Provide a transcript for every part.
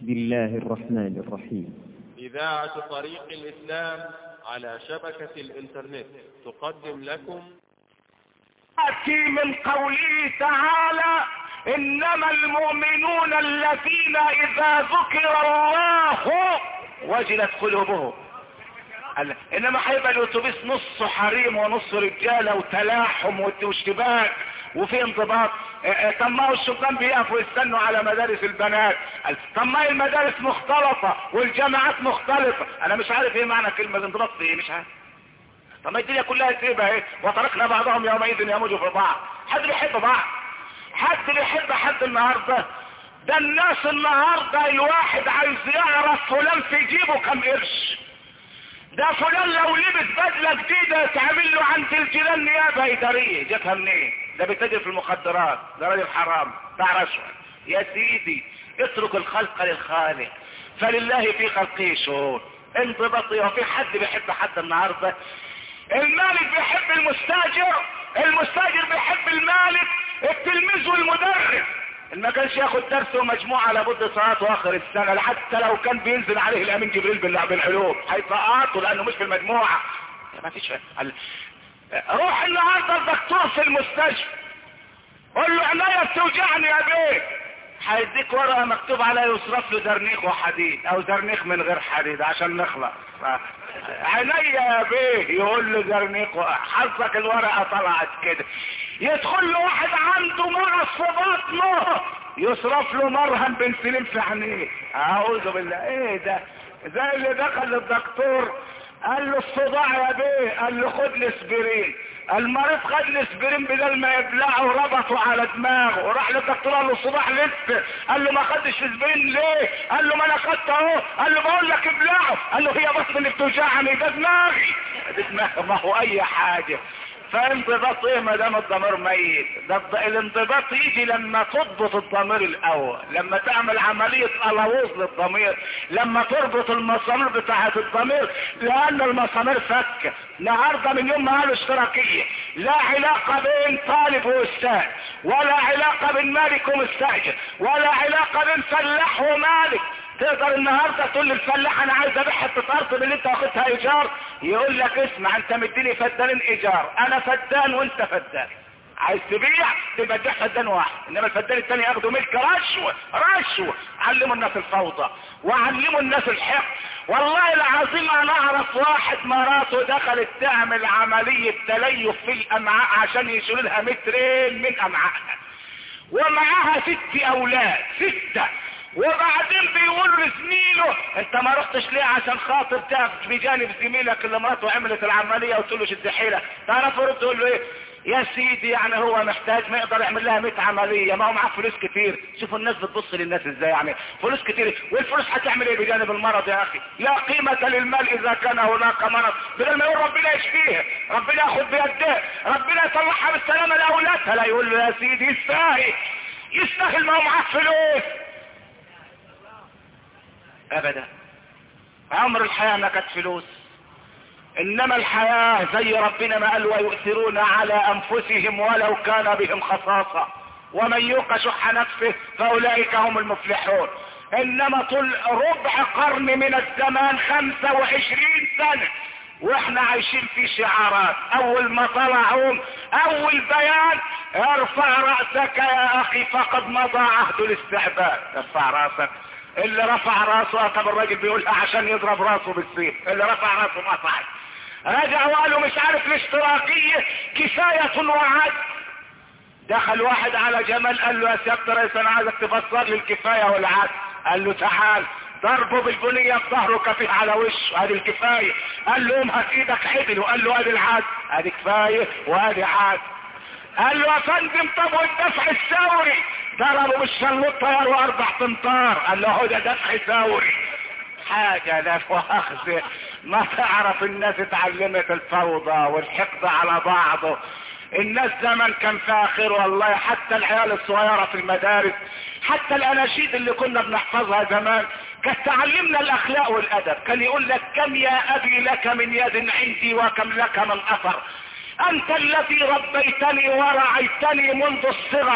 بسم الله الرحمن الرحيم إذاعة طريق الإسلام على شبكة الإنترنت تقدم لكم يأتي من قوله تعالى إنما المؤمنون الذين إذا ذكر الله وجلت قلوبهم قال- انما هيبقى الاتوبيس نصه حريم ونص رجاله وتلاحم واشتباك وفي انضباط اه، اه، طب ما هو الشبان بيقفوا يستنوا على مدارس البنات قال، طب ما هي المدارس مختلطه والجامعات مختلطه انا مش عارف ايه معنى كلمه انضباط دي ايه مش عارف طب ما الدنيا كلها تسيبها ايه وتركنا بعضهم يومئذ يموج في بعض حد بيحب بعض حد بيحب حد النهارده ده الناس النهارده الواحد عايز يعرف فلان في جيبه كم قرش ده فلان لو لبس بدله جديده تعمل له عند الجيران نيابه اداريه جاتها منين ده بيتاجر في المخدرات ده راجل حرام بتاع رشوه يا سيدي اترك الخلق للخالق فلله في خلقه شهور انضبطي وفي حد بيحب حد النهارده المالك بيحب المستاجر المستاجر بيحب المالك التلميذ والمدرس اللي ما كانش ياخد درس ومجموعة لابد صلاته اخر السنة حتى لو كان بينزل عليه الامين جبريل بالله- بالعلوم هيسقطه لانه مش في المجموعة ما فيش ال- روح النهارده الدكتور في المستشفى قول له عينيا بتوجعني يا بيه هيديك ورقة مكتوب عليها يصرف له درنيخ وحديد او درنيخ من غير حديد عشان نخلص ف- عينيا يا بيه يقول له درنيخ و- حظك الورقة طلعت كده يدخل له واحد عنده مرض في بطنه يصرف له مرهم بنسلين في عينيه اعوذ بالله ايه ده زي اللي دخل للدكتور قال له الصداع يا بيه قال له خد لي اسبرين المريض خد لي اسبرين بدل ما يبلعه ربطه على دماغه وراح للدكتور قال له الصداع لسه قال له ما خدش اسبرين ليه قال له ما انا خدت اهو قال له بقول لك ابلعه قال له هي بطني اللي بتوجعني ده دماغي ده دماغي ما هو اي حاجه فانضباط ايه ما دام الضمير ميت ده الض- الانضباط يجي لما تضبط الضمير الاول لما تعمل عملية الوظ للضمير لما تربط المسامير بتاعة الضمير لان المسامير فكة النهارده من يوم ما قالوا اشتراكية لا علاقة بين طالب واستاذ ولا علاقة بين مالك ومستاجر ولا علاقة بين فلاح ومالك تقدر النهارده تقول للفلاح انا عايز ابيع حته ارض من اللي انت واخدها ايجار يقول لك اسمع انت مديني فدانين ايجار انا فدان وانت فدان عايز تبيع تبقى تبيع فدان واحد انما الفدان الثاني ياخدوا ملك رشوه رشوه علموا الناس الفوضى وعلموا الناس الحق والله العظيم انا اعرف واحد مراته دخلت تعمل عمليه تليف في الامعاء عشان يشيلوا لها مترين من امعائها ومعاها ست اولاد ستة وبعدين بيقول لزميله انت ما رحتش ليه عشان خاطر تقف بجانب زميلك اللي مراته عملت العملية وتقول له شد حيلك تعرف يرد تقول له ايه يا سيدي يعني هو محتاج ما يقدر يعمل لها 100 عملية ما هو معاه فلوس كتير شوفوا الناس بتبص للناس ازاي يعني فلوس كتير والفلوس هتعمل ايه بجانب المرض يا اخي لا قيمة للمال اذا كان هناك مرض بدل ما يقول ربنا يشفيها ربنا ياخد بيده ربنا يطلعها بالسلامة لاولادها لا يقول له يا سيدي يستاهل يستاهل ما هو معاه فلوس ابدا عمر الحياة ما كانت فلوس انما الحياة زي ربنا ما قال ويؤثرون على انفسهم ولو كان بهم خصاصة ومن يوق شح نفسه فاولئك هم المفلحون انما طول ربع قرن من الزمان خمسة وعشرين سنة واحنا عايشين في شعارات اول ما طلعهم اول بيان ارفع رأسك يا اخي فقد مضى عهد الاستعباد ارفع رأسك اللي رفع راسه طب الراجل بيقولها عشان يضرب راسه بالسيف اللي رفع راسه ما صعد رجع وقالوا مش عارف الاشتراكية كفاية وعد دخل واحد على جمال قال له يا سيادة الرئيس انا عايزك تفسر لي الكفاية والعدل قال له تعال ضربه بالبنية في ظهره كفيه على وشه ادي الكفاية قال له قوم هات ايدك عدل وقال له ادي العدل ادي كفاية وادي عدل قال له يا فندم طب والدفع الثوري ضربوا بالشلوط طياروا اربع تمطار قال له هو ده دفع ثوري حاجة لا مؤاخذة ما تعرف الناس اتعلمت الفوضى والحقد على بعضه الناس زمان كان فيها خير والله حتى العيال الصغيرة في المدارس حتى الاناشيد اللي كنا بنحفظها زمان كانت تعلمنا الاخلاق والادب كان يقول لك كم يا ابي لك من يد عندي وكم لك من اثر انت الذي ربيتني ورعيتني منذ الصغر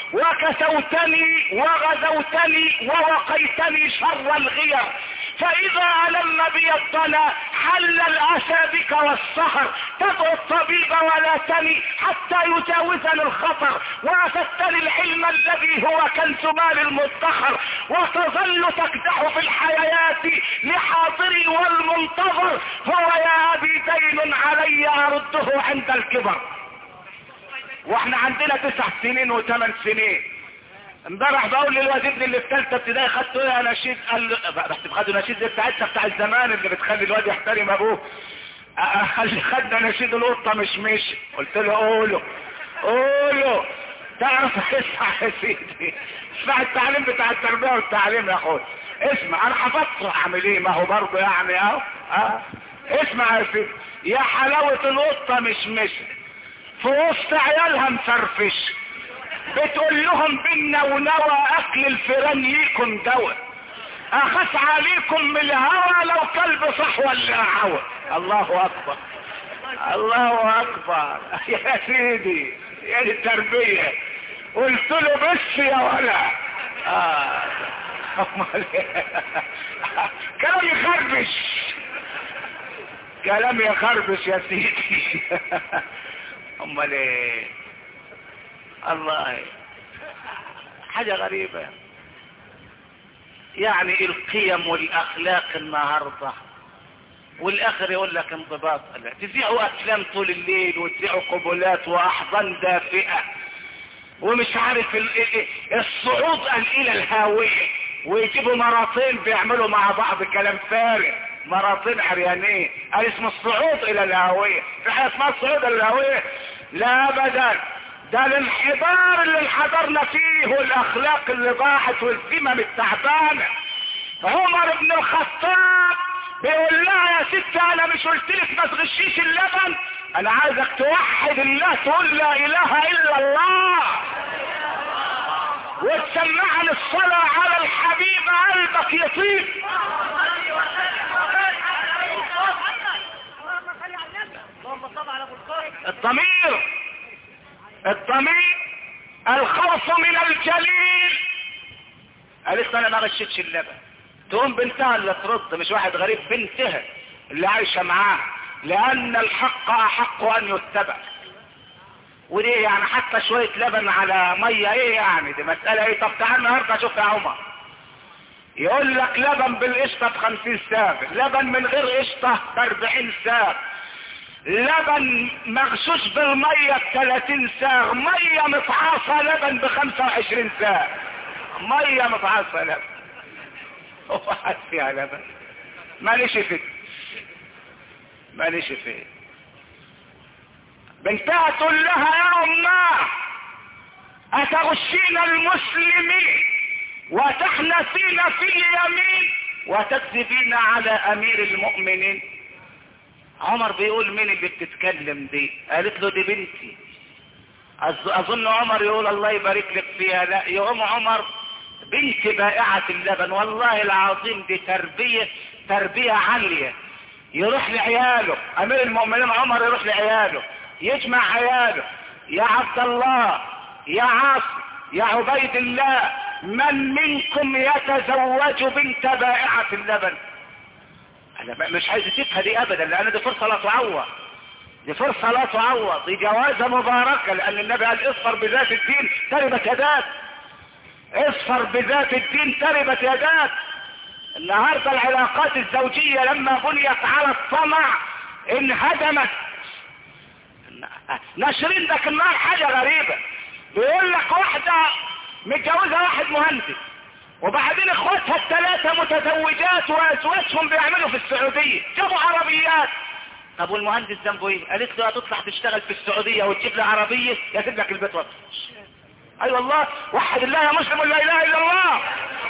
وكسوتني وغزوتني ووقيتني شر الغير فإذا ألم بي الضنا حل الأسى بك والسهر تدعو الطبيب ولا تني حتى يجاوزني الخطر وأفدتني العلم الذي هو كنز مال المدخر وتظل تكدح في الحياة لحاضري والمنتظر هو يا أبي دين علي أرده عند الكبر واحنا عندنا تسع سنين وثمان سنين امبارح بقول للواد ابني اللي في ثالثه ابتدائي خدته ايه يا نشيد قال له رحت بخدوا نشيد زي بتاعتنا بتاع الزمان اللي بتخلي الواد يحترم ابوه أه، قال لي خدنا نشيد القطه مش مشي قلت له قوله قوله تعرف اسمع يا سيدي اسمع التعليم بتاع التربيه والتعليم يا اخويا اسمع انا حفظته اعمل ايه ما هو برضه يعني اهو اه اسمع يا سيدي يا حلاوه القطه مش مشي في وسط عيالها مفرفش بتقول لهم بالنونوى اكل الفيران ليكم دواء اخاف عليكم من الهوى لو كلب صح ولا عوى الله اكبر الله اكبر يا سيدي يا دي التربية قلت له بس يا ولا آه. أمال إيه؟ كلام يخربش كلام يخربش يا سيدي امال ايه الله حاجة غريبة يعني القيم والاخلاق النهاردة والاخر يقول لك انضباط لا تذيعوا افلام طول الليل وتذيعوا قبلات واحضان دافئة ومش عارف ال- ال- الصعود قال الى الهاوية ويجيبوا مراطين بيعملوا مع بعض كلام فارغ مراطين عريانين قال اسمه الصعود الى الهاوية في حاجة اسمها الصعود الى الهاوية لا ابدا ده الانحدار اللي انحدرنا فيه والاخلاق اللي ضاعت والذمم التعبانة عمر بن الخطاب بيقول لها يا ست انا مش قلت لك ما تغشيش اللبن انا عايزك توحد الله تقول لا اله الا الله وتسمعني الصلاة على الحبيب قلبك يطيب الضمير الضمير الخوف من الجليل قالت انا ما غشيتش اللبن تقوم بنتها اللي ترد مش واحد غريب بنتها اللي عايشة معاها لان الحق احق ان يتبع وليه يعني حتى شوية لبن على مية ايه يعني دي مسألة ايه طب تعال النهاردة شوف يا عمر يقول لك لبن بالقشطة بخمسين ساغ لبن من غير قشطة باربعين ساغ لبن مغشوش بالمية بثلاثين ساغ مية مفعصة لبن بخمسة وعشرين ساغ مية مفعصة لبن هو حد فيها لبن ماليش فيه ماليش فيه بنتها تقول لها يا اماه اتغشين المسلمين وتحنثين في اليمين وتكذبين على امير المؤمنين عمر بيقول مين اللي بتتكلم دي قالت له دي بنتي أظ- اظن عمر يقول الله يبارك لك فيها لا يقوم عمر بنت بائعة اللبن والله العظيم دي تربية تربية عالية يروح لعياله امير المؤمنين عمر يروح لعياله يجمع عياله يا عبد الله يا عاصم يا عبيد الله من منكم يتزوج بنت بائعة اللبن انا ب- مش عايز اسيبها دي ابدا لان دي فرصة لا تعوض دي فرصة لا تعوض دي جوازة مباركة لان النبي قال اصفر بذات الدين تربت يداك اصفر بذات الدين تربت يداك النهاردة العلاقات الزوجية لما بنيت على الطمع انهدمت ناشرين ذاك النهار حاجة غريبة بيقول لك واحدة متجوزة واحد مهندس وبعدين اخواتها الثلاثة متزوجات وازواجهم بيعملوا في السعودية جابوا عربيات طب والمهندس ذنبه ايه؟ قالت له هتطلع تشتغل في السعودية وتجيب لي عربية يسيب لك البيت وقت اي أيوة والله وحد الله يا مسلم لا اله الا الله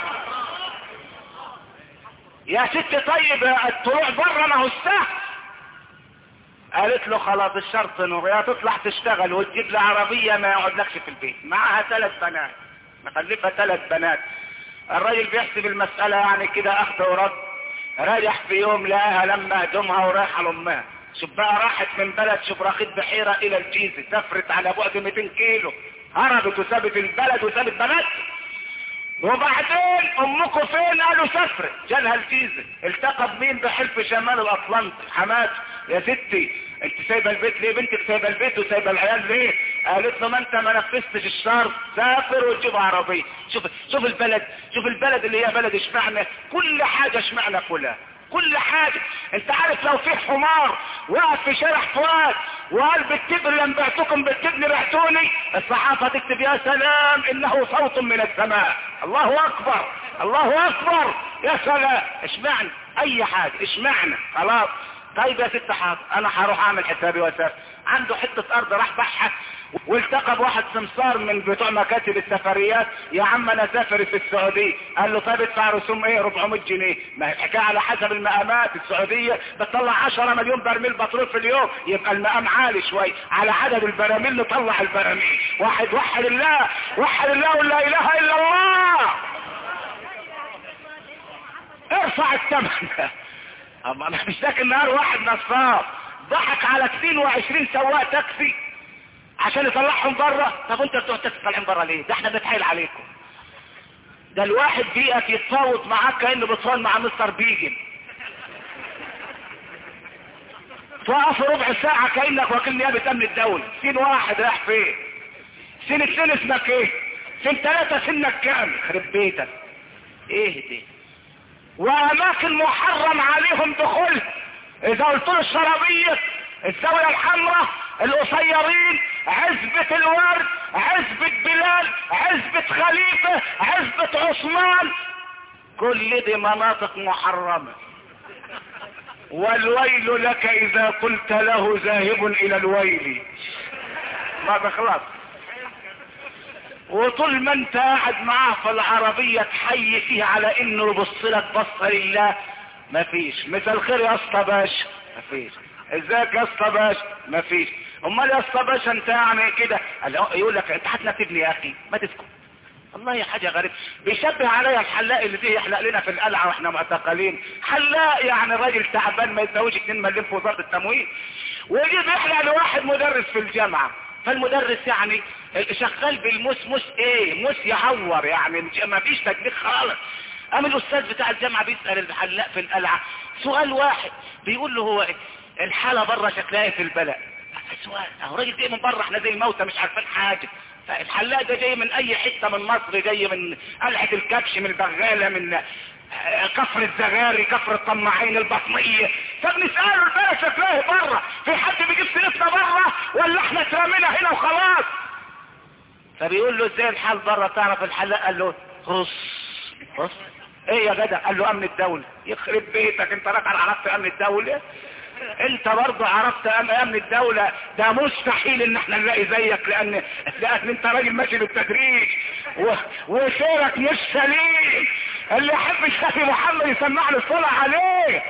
يا ست طيب الطلوع بره ما هو السهل قالت له خلاص الشرط انه يا تطلع تشتغل وتجيب لي عربية ما يقعدلكش في البيت معاها ثلاث بنات مخلفة ثلاث بنات الراجل بيحسب المسألة يعني كده اخذ ورد راجح في يوم لقاها لما هدمها ورايحة لامها شوف بقى راحت من بلد شبراخيت بحيرة الى الجيزة سافرت على بعد 200 كيلو هربت وسابت البلد وسابت بنات وبعدين امكم فين قالوا سافرت جالها الفيزا التقى بمين بحلف شمال الاطلنطي حماد يا ستي انت سايبه البيت ليه بنتك سايبه البيت وسايبه العيال ليه قالت له ما انت ما نفذتش الشرط سافر وتجيب عربيه شوف شوف البلد شوف البلد اللي هي بلد اشمعنى كل حاجه اشمعنى كلها كل حاجة انت عارف لو في حمار وقف في شارع فؤاد وقال بالتبر لم بعتكم بالتبن بعتوني الصحافة تكتب يا سلام انه صوت من السماء الله اكبر الله اكبر يا سلام اشمعنى اي حاجة اشمعنى خلاص طيب يا ست حاضر انا هروح اعمل حسابي واسافر عنده حتة ارض راح بحث والتقى بواحد سمسار من بتوع مكاتب السفريات يا عم انا سافر في السعودية قال له طيب ادفع رسوم ايه 400 جنيه ما هي الحكاية على حسب المقامات السعودية بتطلع 10 مليون برميل بترول في اليوم يبقى المقام عالي شوي على عدد البراميل نطلع البراميل واحد وحد الله وحد الله ولا اله الا الله ارفع الثمن اما انا مش ذاك النهار واحد نصاب ضحك على 22 سواق تاكسي عشان يطلعهم بره طب انت بتوع التاكسي طالعين بره ليه ده احنا بنتحايل عليكم ده الواحد بيئك يتفاوض معاك كانه بيتفاوض مع مستر بيجن توقف ربع ساعة كأنك وكيل نيابة امن الدولة سين واحد رايح فين سين اتنين اسمك ايه سين ثلاثة سنك كام خرب بيتك ايه دي واماكن محرم عليهم دخولها اذا قلت له الشرابية الزاوية الحمراء القصيرين عزبة الورد عزبة بلال عزبة خليفة عزبة عثمان كل دي مناطق محرمة والويل لك اذا قلت له ذاهب الى الويل ما بخلص وطول ما انت قاعد معاه في العربية تحيي فيه على انه يبص لك بصة لله مفيش مساء الخير يا اسطى باشا مفيش ازيك يا اسطى باشا مفيش امال يا اسطى باشا انت يعني كده يقول لك انت هتنتبني يا اخي ما تسكت والله حاجة غريبة بيشبه عليا الحلاق اللي فيه يحلق لنا في القلعة واحنا معتقلين حلاق يعني راجل تعبان ما يتزوجش 2 مليون في وزارة التموين ويجي بيحلق لواحد مدرس في الجامعة فالمدرس يعني شغال بالموس موس ايه موس يعور يعني ما فيش تكليف خالص قام الاستاذ بتاع الجامعة بيسأل الحلاق في القلعة سؤال واحد بيقول له هو ايه الحالة بره شكلها في البلد سؤال اهو راجل جاي من بره احنا زي الموتى مش عارفين حاجة فالحلاق ده جاي من اي حتة من مصر جاي من قلعة الكبش من البغالة من كفر الزغاري كفر الطماعين البطنية فبنسأله البلد شكلها بره في حد بيجيب سيرتنا بره ولا احنا اترمينا هنا وخلاص فبيقول له ازاي الحال بره تعرف الحلاق قال له خص خص ايه يا جدع قال له امن الدولة يخرب بيتك انت راجع عرفت امن الدولة انت برضه عرفت امن الدولة ده مستحيل ان احنا نلاقي زيك لان لان انت راجل ماشي بالتدريج و... وسيرك مش سليم اللي يحب الشافي محمد يسمع له الصلاة عليه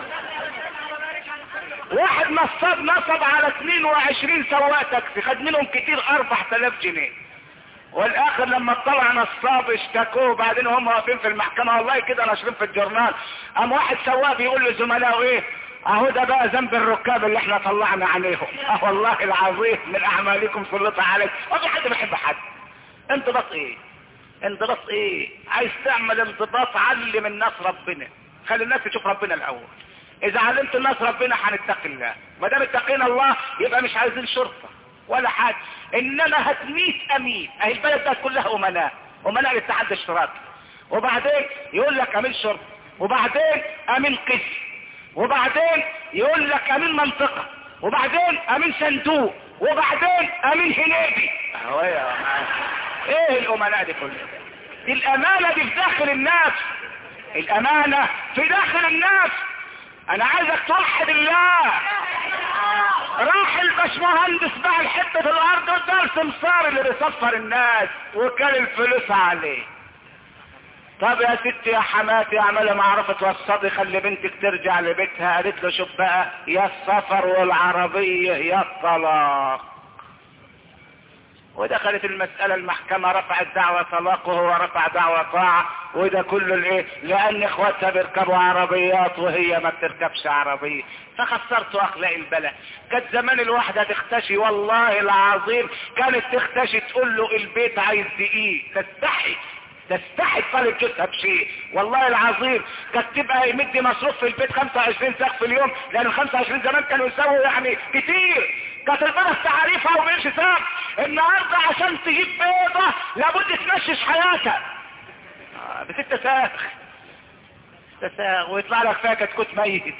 واحد نصاب نصب على 22 سواق تاكسي خد منهم كتير 4000 جنيه والاخر لما طلع نصاب اشتكوه وبعدين هم واقفين في المحكمة والله كده ناشرين في الجورنال قام واحد سواق بيقول لزملائه ايه اهو ده بقى ذنب الركاب اللي احنا طلعنا عليهم اه والله العظيم من اعمالكم سلطة عليك وفي حد بيحب حد انضباط ايه انضباط ايه عايز تعمل انضباط علم الناس ربنا خلي الناس تشوف ربنا الاول اذا علمت الناس ربنا هنتقي الله ما دام اتقينا الله يبقى مش عايزين شرطة ولا حاجة انما هتميت امين اهي البلد ده كلها امناء امناء الاتحاد الاشتراكي وبعدين يقول لك امين شرطة وبعدين امين قسم وبعدين يقول لك امين منطقة وبعدين امين صندوق وبعدين امين هنيدي اهو يا ايه الامناء دي كلها دي الامانة دي في داخل الناس الامانة في داخل الناس انا عايزك توحد الله راح الباشمهندس باع الحته في الارض وده السمسار اللي بيصفر الناس وكان الفلوس عليه طب يا ستي يا حماتي اعملي معرفة وصدي خلي بنتك ترجع لبيتها قالت له شوف بقى يا السفر والعربية يا الطلاق ودخلت المسألة المحكمة رفعت دعوة طلاقه ورفع دعوة طاعة وده كله الايه لان اخواتها بيركبوا عربيات وهي ما بتركبش عربية فخسرت اخلاق البلد كانت زمان الواحدة تختشي والله العظيم كانت تختشي تقول له البيت عايز دقيق تستحي تستحي تطالب جوزها بشيء والله العظيم كانت تبقى يمد مصروف في البيت 25 ساق في اليوم لان ال 25 زمان كانوا يساووا يعني كتير كانت البيضة تعريفها وبقرش ساق النهارده عشان تجيب بيضة لابد تمشش حياتها آه، بست ساق ست ساق ويطلع لك فيها كتكوت ميت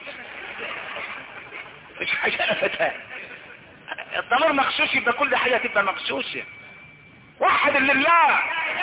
مش حاجة ابدا الضمير مغشوش يبقى كل حاجة تبقى مغشوشة وحد لله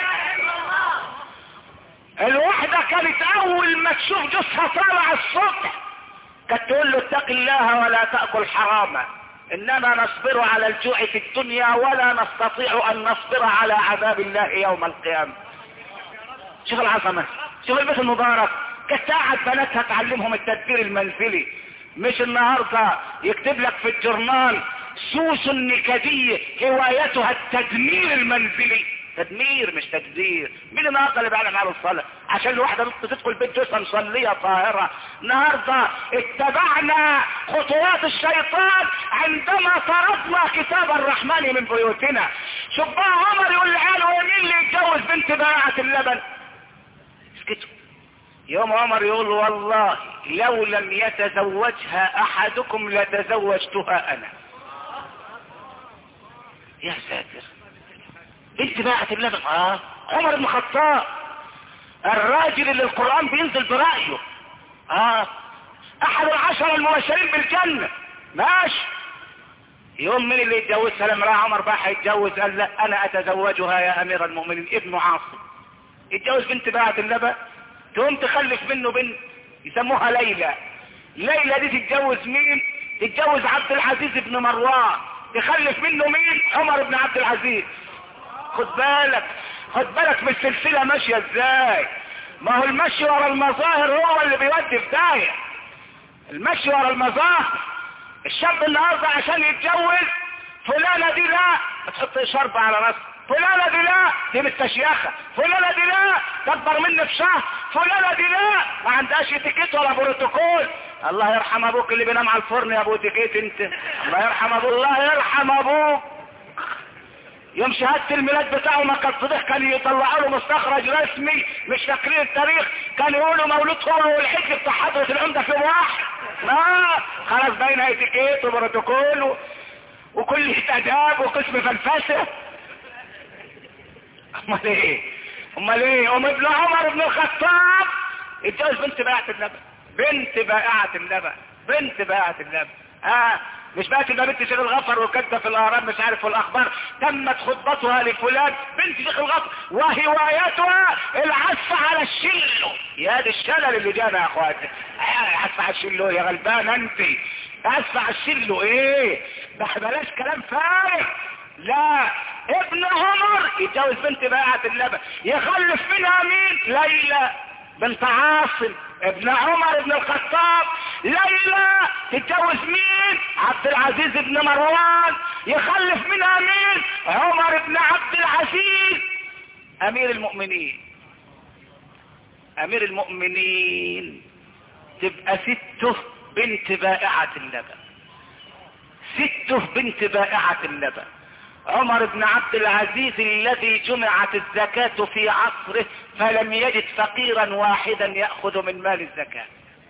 الواحدة كانت اول ما تشوف جوزها طالع الصبح كانت تقول له اتق الله ولا تأكل حراما انما نصبر على الجوع في الدنيا ولا نستطيع ان نصبر على عذاب الله يوم القيامة شوف العظمة شوف البيت المبارك كانت قاعد بناتها تعلمهم التدبير المنزلي مش النهاردة يكتب لك في الجورنال سوس النكدية هوايتها التدمير المنزلي تدمير مش تجدير مين النهارده اللي بيعلم على الصلاة عشان الواحدة تدخل بيت جوزها مصلية طاهرة النهارده اتبعنا خطوات الشيطان عندما طردنا كتاب الرحمن من بيوتنا شوف بقى عمر يقول لعياله مين اللي يتجوز بنت بائعة اللبن اسكتوا يوم عمر يقول والله لو لم يتزوجها احدكم لتزوجتها انا يا ساتر بنت باعت اللبن اه عمر بن الخطاب الراجل اللي القرآن بينزل برأيه اه احد العشر المبشرين بالجنة ماشي يوم من اللي يتجوزها لما راح عمر بقى هيتجوز قال لا انا اتزوجها يا امير المؤمنين ابن عاصم يتجوز بنت باعت اللبن تقوم تخلف منه بنت يسموها ليلى ليلى دي تتجوز مين تتجوز عبد العزيز بن مروان تخلف منه مين عمر بن عبد العزيز خد بالك خد بالك من السلسلة ماشية ازاي ما هو المشي ورا المظاهر هو اللي بيودي في داهية المشي ورا المظاهر الشاب النهارده عشان يتجوز فلانة دي لا ما تحطش شرب على راسك فلانة دي لا دي مستشيخة فلانة دي لا تكبر مني في شهر فلانة دي لا ما عندهاش اتيكيت ولا بروتوكول الله يرحم ابوك اللي بينام على الفرن يا ابو اتيكيت انت الله يرحم ابوك الله يرحم ابوك يوم شهادة الميلاد بتاعه ما كان صديق كان يطلعوا له مستخرج رسمي مش تقرير التاريخ كان يقولوا مولود هو والحج بتاع حضرة العمدة في واحد ما خلاص بين اتيكيت وبروتوكول و... وكل اداب وقسم فلفسه امال ايه امال ايه ام ابن عمر بن الخطاب اتجوز بنت بائعة اللبن بنت بائعة اللبن بنت بائعة اللبن اه مش بقى تبقى بنت شيخ الغفر وكاتبه في الاهرام مش عارف في الاخبار تمت خطبتها لفلان بنت شيخ الغفر وهوايتها العزف على الشلو يا دي الشلل اللي جانا يا اخواتي عزف على الشلو يا غلبان انت عزف على الشلو ايه بلاش كلام فارغ لا ابن عمر يتجوز بنت بائعة اللبن يخلف منها مين ليلى بنت عاصم ابن عمر بن الخطاب ليلى تتجوز مين عبد العزيز بن مروان يخلف منها مين عمر بن عبد العزيز امير المؤمنين امير المؤمنين تبقى سته بنت بائعة اللبن سته بنت بائعة اللبن عمر بن عبد العزيز الذي جمعت الزكاة في عصره فلم يجد فقيرا واحدا يأخذ من مال الزكاة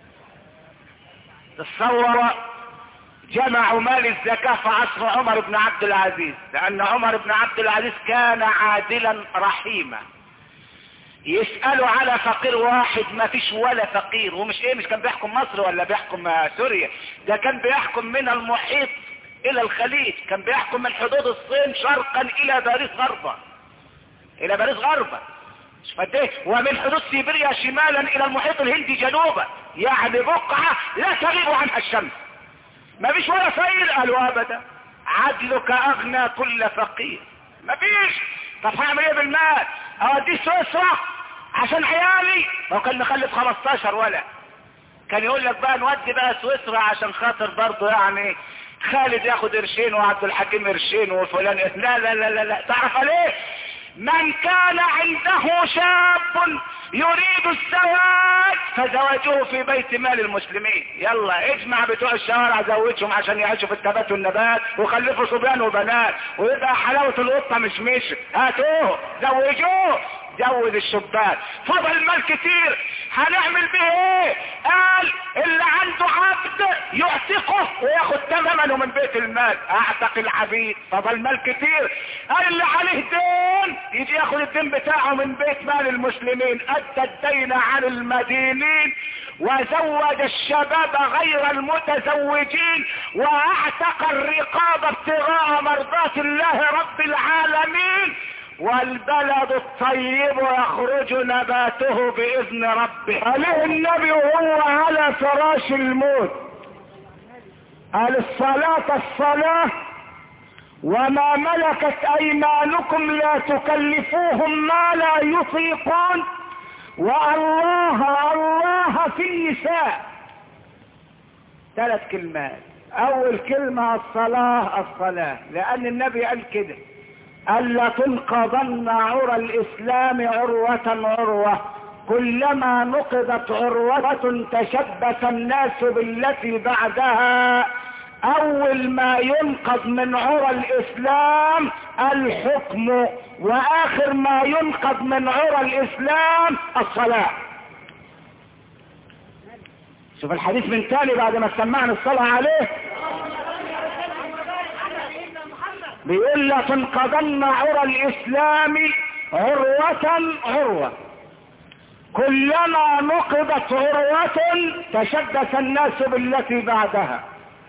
تصور جمعوا مال الزكاة في عصر عمر بن عبد العزيز لأن عمر بن عبد العزيز كان عادلا رحيما يسألوا على فقير واحد ما فيش ولا فقير ومش ايه مش كان بيحكم مصر ولا بيحكم سوريا ده كان بيحكم من المحيط الى الخليج كان بيحكم من حدود الصين شرقا الى باريس غربا الى باريس غربا قد ايه ومن حدود سيبيريا شمالا الى المحيط الهندي جنوبا يعني بقعة لا تغيب عنها الشمس ما فيش ولا فقير قالوا ابدا عدلك اغنى كل فقير ما فيش طب هعمل ايه بالمال اوديه سويسرا عشان عيالي هو كان مخلف 15 ولا كان يقول لك بقى نودي بقى سويسرا عشان خاطر برضه يعني خالد ياخد قرشين وعبد الحكيم قرشين وفلان لا لا لا لا, لا. تعرف ليه من كان عنده شاب يريد الزواج فزواجه في بيت مال المسلمين يلا اجمع بتوع الشوارع زوجهم عشان يعيشوا في التبات والنبات وخلفوا صبيان وبنات ويبقى حلاوة القطة مش مش هاتوه زوجوه زود الشبان فضل مال كتير هنعمل به ايه قال اللي عنده عبد يعتقه وياخد ثمنه من بيت المال اعتق العبيد فضل مال كتير قال اللي عليه دين يجي ياخد الدين بتاعه من بيت مال المسلمين ادى الدين عن المدينين وزوج الشباب غير المتزوجين واعتق الرقاب ابتغاء مرضات الله رب العالمين والبلد الطيب يخرج نباته بإذن ربه عليه النبي وهو على فراش الموت قال الصلاة الصلاة وما ملكت أيمانكم لا تكلفوهم ما لا يطيقون والله الله في النساء ثلاث كلمات أول كلمة الصلاة الصلاة لأن النبي قال كده ألا تنقضن عرى الإسلام عروة عروة كلما نقضت عروة تشبث الناس بالتي بعدها أول ما ينقض من عرى الإسلام الحكم وآخر ما ينقض من عرى الإسلام الصلاة شوف الحديث من تاني بعد ما سمعنا الصلاة عليه بيقول لا تنقضن عرى الاسلام عروة عروة كلما نقضت عروة تشبث الناس بالتي بعدها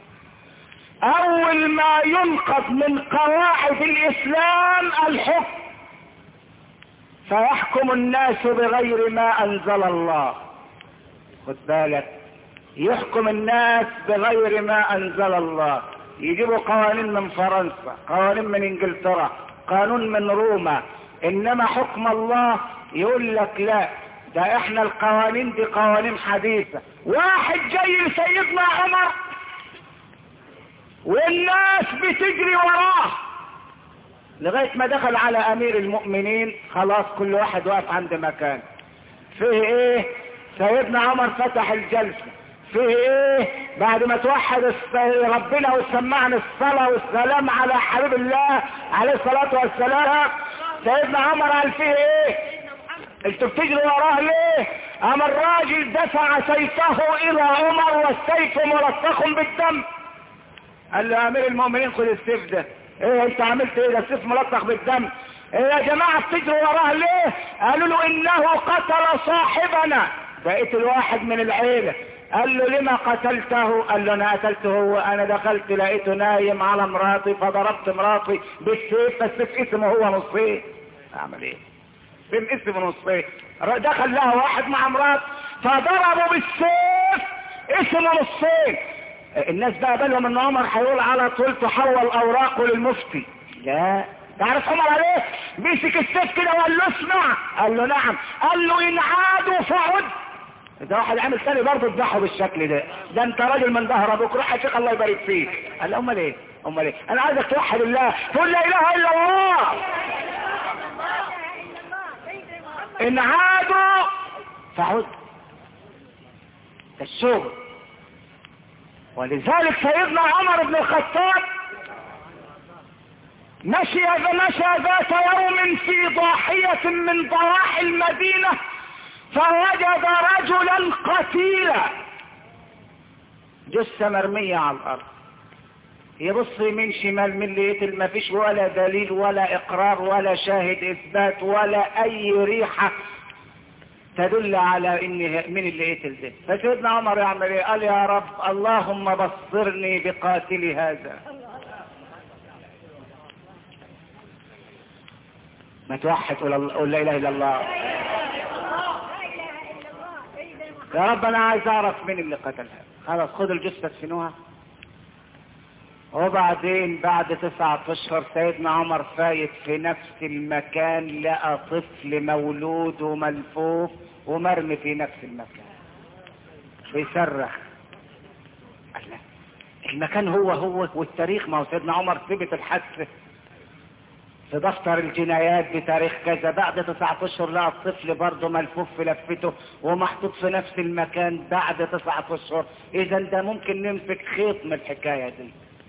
اول ما ينقض من قواعد الاسلام الحكم فيحكم الناس بغير ما انزل الله خد بالك يحكم الناس بغير ما انزل الله يجيبوا قوانين من فرنسا قوانين من انجلترا قانون من روما انما حكم الله يقول لك لا ده احنا القوانين دي قوانين حديثة واحد جاي لسيدنا عمر والناس بتجري وراه لغاية ما دخل على امير المؤمنين خلاص كل واحد واقف عند مكان فيه ايه سيدنا عمر فتح الجلسة فيه ايه بعد ما توحد ربنا وسمعنا الصلاة والسلام على حبيب الله عليه الصلاة والسلام سيدنا عمر قال فيه ايه انتوا بتجروا وراه ليه اما الراجل دفع سيفه الى عمر والسيف ملطخ بالدم قال له امير المؤمنين خد السيف ده ايه انت عملت ايه ده السيف ملطخ بالدم ايه يا جماعة بتجروا وراه ليه قالوا له انه قتل صاحبنا بقيت الواحد من العيلة قال له لما قتلته قال له انا قتلته هو انا دخلت لقيته نايم على مراتي فضربت مراتي بالسيف فالسيف اسمه هو نصين اعمل ايه سيف اسمه نصين دخل لها واحد مع مرات فضربوا بالسيف اسمه نصين الناس بقى بالهم ان عمر هيقول على طول تحول اوراقه للمفتي لا تعرف عمر عليه مسك السيف كده وقال له اسمع قال له نعم قال له ان عادوا فعد ده واحد عامل ثاني برضه تضحوا بالشكل ده ده انت راجل من ظهر ابوك روح يا شيخ الله يبارك فيك قال امال ايه امال ايه انا عايزك توحد الله تقول لا اله الا الله ان عادوا فعد الشغل ولذلك سيدنا عمر بن الخطاب مشي مشى ذات يوم في ضاحية من ضواحي المدينة فوجد رجلا قتيلا جثة مرمية على الأرض يبص يمين شمال من اللي يقتل ما فيش ولا دليل ولا إقرار ولا شاهد إثبات ولا أي ريحة تدل على إن من اللي قتل ده فسيدنا عمر يعمل إيه قال يا رب اللهم بصرني بقاتل هذا ما توحد قول لا إله إلا الله يا رب انا عايز اعرف مين اللي قتلها خلاص خد الجثة تفنوها وبعدين بعد تسعة اشهر سيدنا عمر فايت في نفس المكان لقى طفل مولود وملفوف ومرمي في نفس المكان بيصرخ الله المكان هو هو والتاريخ ما هو سيدنا عمر ثبت الحدث في دفتر الجنايات بتاريخ كذا بعد تسعة اشهر لقى الطفل برضه ملفوف في لفته ومحطوط في نفس المكان بعد تسعة اشهر اذا ده ممكن نمسك خيط من الحكاية دي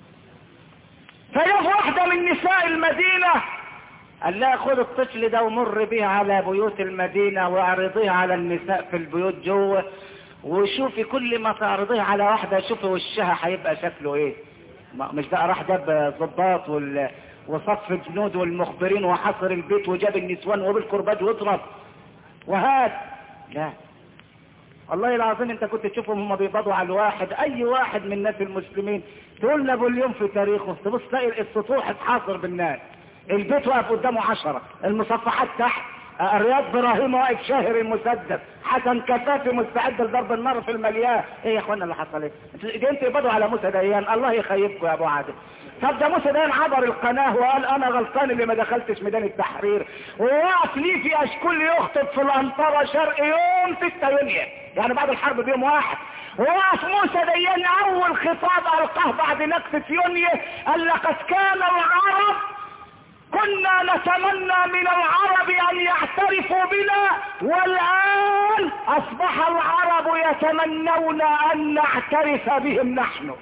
فجاب واحدة من نساء المدينة قال لها خد الطفل ده ومر بيه على بيوت المدينة واعرضيه على النساء في البيوت جوه وشوفي كل ما تعرضيه على واحدة شوفي وشها هيبقى شكله ايه ما- مش ده راح جاب ضباط وال وصف الجنود والمخبرين وحصر البيت وجاب النسوان وبالكرباج واضرب وهات لا والله العظيم انت كنت تشوفهم هم بيقبضوا على الواحد اي واحد من الناس المسلمين تقول له اليوم في تاريخه تبص تلاقي السطوح اتحاصر بالناس البيت واقف قدامه عشرة المصفحات تحت آه، رياض ابراهيم واقف شاهر المسدس حسن كفافي مستعد لضرب النار في المليان ايه يا اخوانا اللي حصل ايه انتوا جايين تقبضوا على موسى ديان الله يخيبكم يا ابو عادل طب ده موسى ديان عبر القناه وقال انا غلطان اللي ما دخلتش ميدان التحرير ووقف لي في اشكول يخطب في الانطره شرق يوم 6 يونيو يعني بعد الحرب بيوم واحد وقف موسى ديان اول خطاب القاه بعد نكسه يونيو قال لقد كان العرب كنا نتمنى من العرب ان يعترفوا بنا والان اصبح العرب يتمنون ان نعترف بهم نحن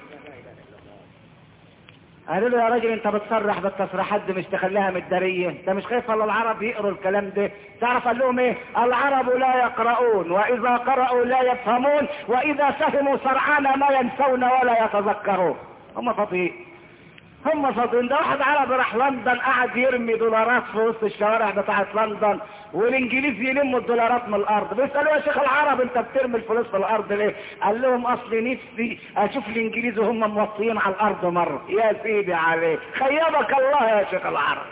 قالوا له يا راجل انت بتصرح بالتصريحات دي مش تخليها متداريه انت مش خايف الا العرب يقروا الكلام ده تعرف قال لهم ايه العرب لا يقرؤون واذا قرأوا لا يفهمون واذا فهموا سرعان ما ينسون ولا يتذكرون هم فاضيين هم فاضيين ده واحد عربي راح لندن قعد يرمي دولارات في وسط الشوارع بتاعت لندن والانجليز يلموا الدولارات من الارض بيسالوا يا شيخ العرب انت بترمي الفلوس في الارض ليه قال لهم اصل نفسي اشوف الانجليز وهم موصيين على الارض مره يا سيدي عليك خيبك الله يا شيخ العرب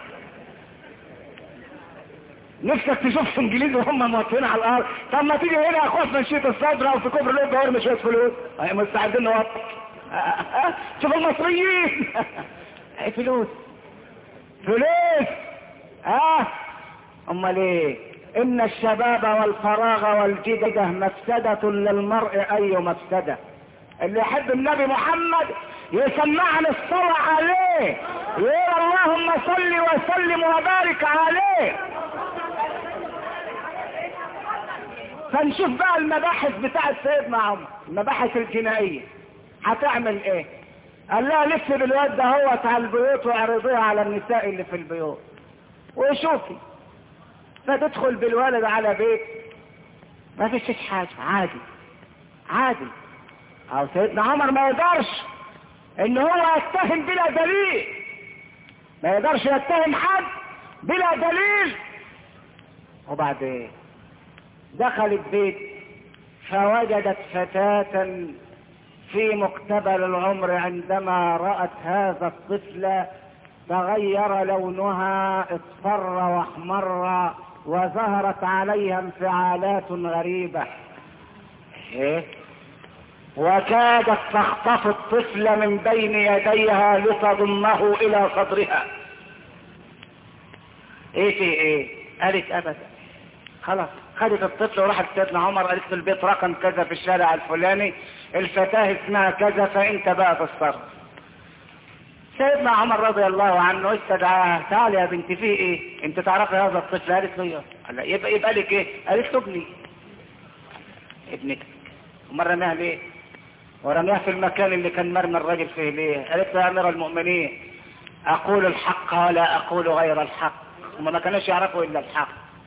نفسك تشوف انجليز وهم موطين على الارض طب ما تيجي هنا يا اخويا في منشيه الصدر او في كوبري لوب ارمي شويه فلوس أه، مستعدين نوطي أه، أه، شوف المصريين أه، فلوس فلوس اه امال ايه ان الشباب والفراغ والجدة مفسدة للمرء اي مفسدة اللي يحب النبي محمد يسمعنا الصلاة عليه يقول اللهم صل وسلم وبارك عليه فنشوف بقى المباحث بتاعت سيدنا عمر المباحث الجنائية هتعمل ايه قال لها لف بالواد ده هو على البيوت واعرضيها على النساء اللي في البيوت وشوفي فتدخل بالولد على بيت ما فيش حاجة عادي عادي او سيدنا عمر ما يقدرش ان هو يتهم بلا دليل ما يقدرش يتهم حد بلا دليل وبعدين دخل البيت فوجدت فتاة في مقتبل العمر عندما رأت هذا الطفل تغير لونها اصفر واحمر وظهرت عليها انفعالات غريبة ايه وكادت تخطف الطفل من بين يديها لتضمه الى صدرها ايه في ايه قالت ابدا خلاص خدت الطفل وراحت سيدنا عمر قالت له البيت رقم كذا في الشارع الفلاني الفتاة اسمها كذا فانت بقى تصرف سيدنا عمر رضي الله عنه استدعاها تعالي يا بنتي في ايه انت تعرفي هذا الطفل قالت له ايه قال لها يبقى يبقى لك ايه قالت له ابني ابنك امال رماها ليه ورماها في المكان اللي كان مرمي الراجل فيه ليه قالت له يا امير المؤمنين اقول الحق ولا اقول غير الحق هم ما كانوش يعرفوا الا الحق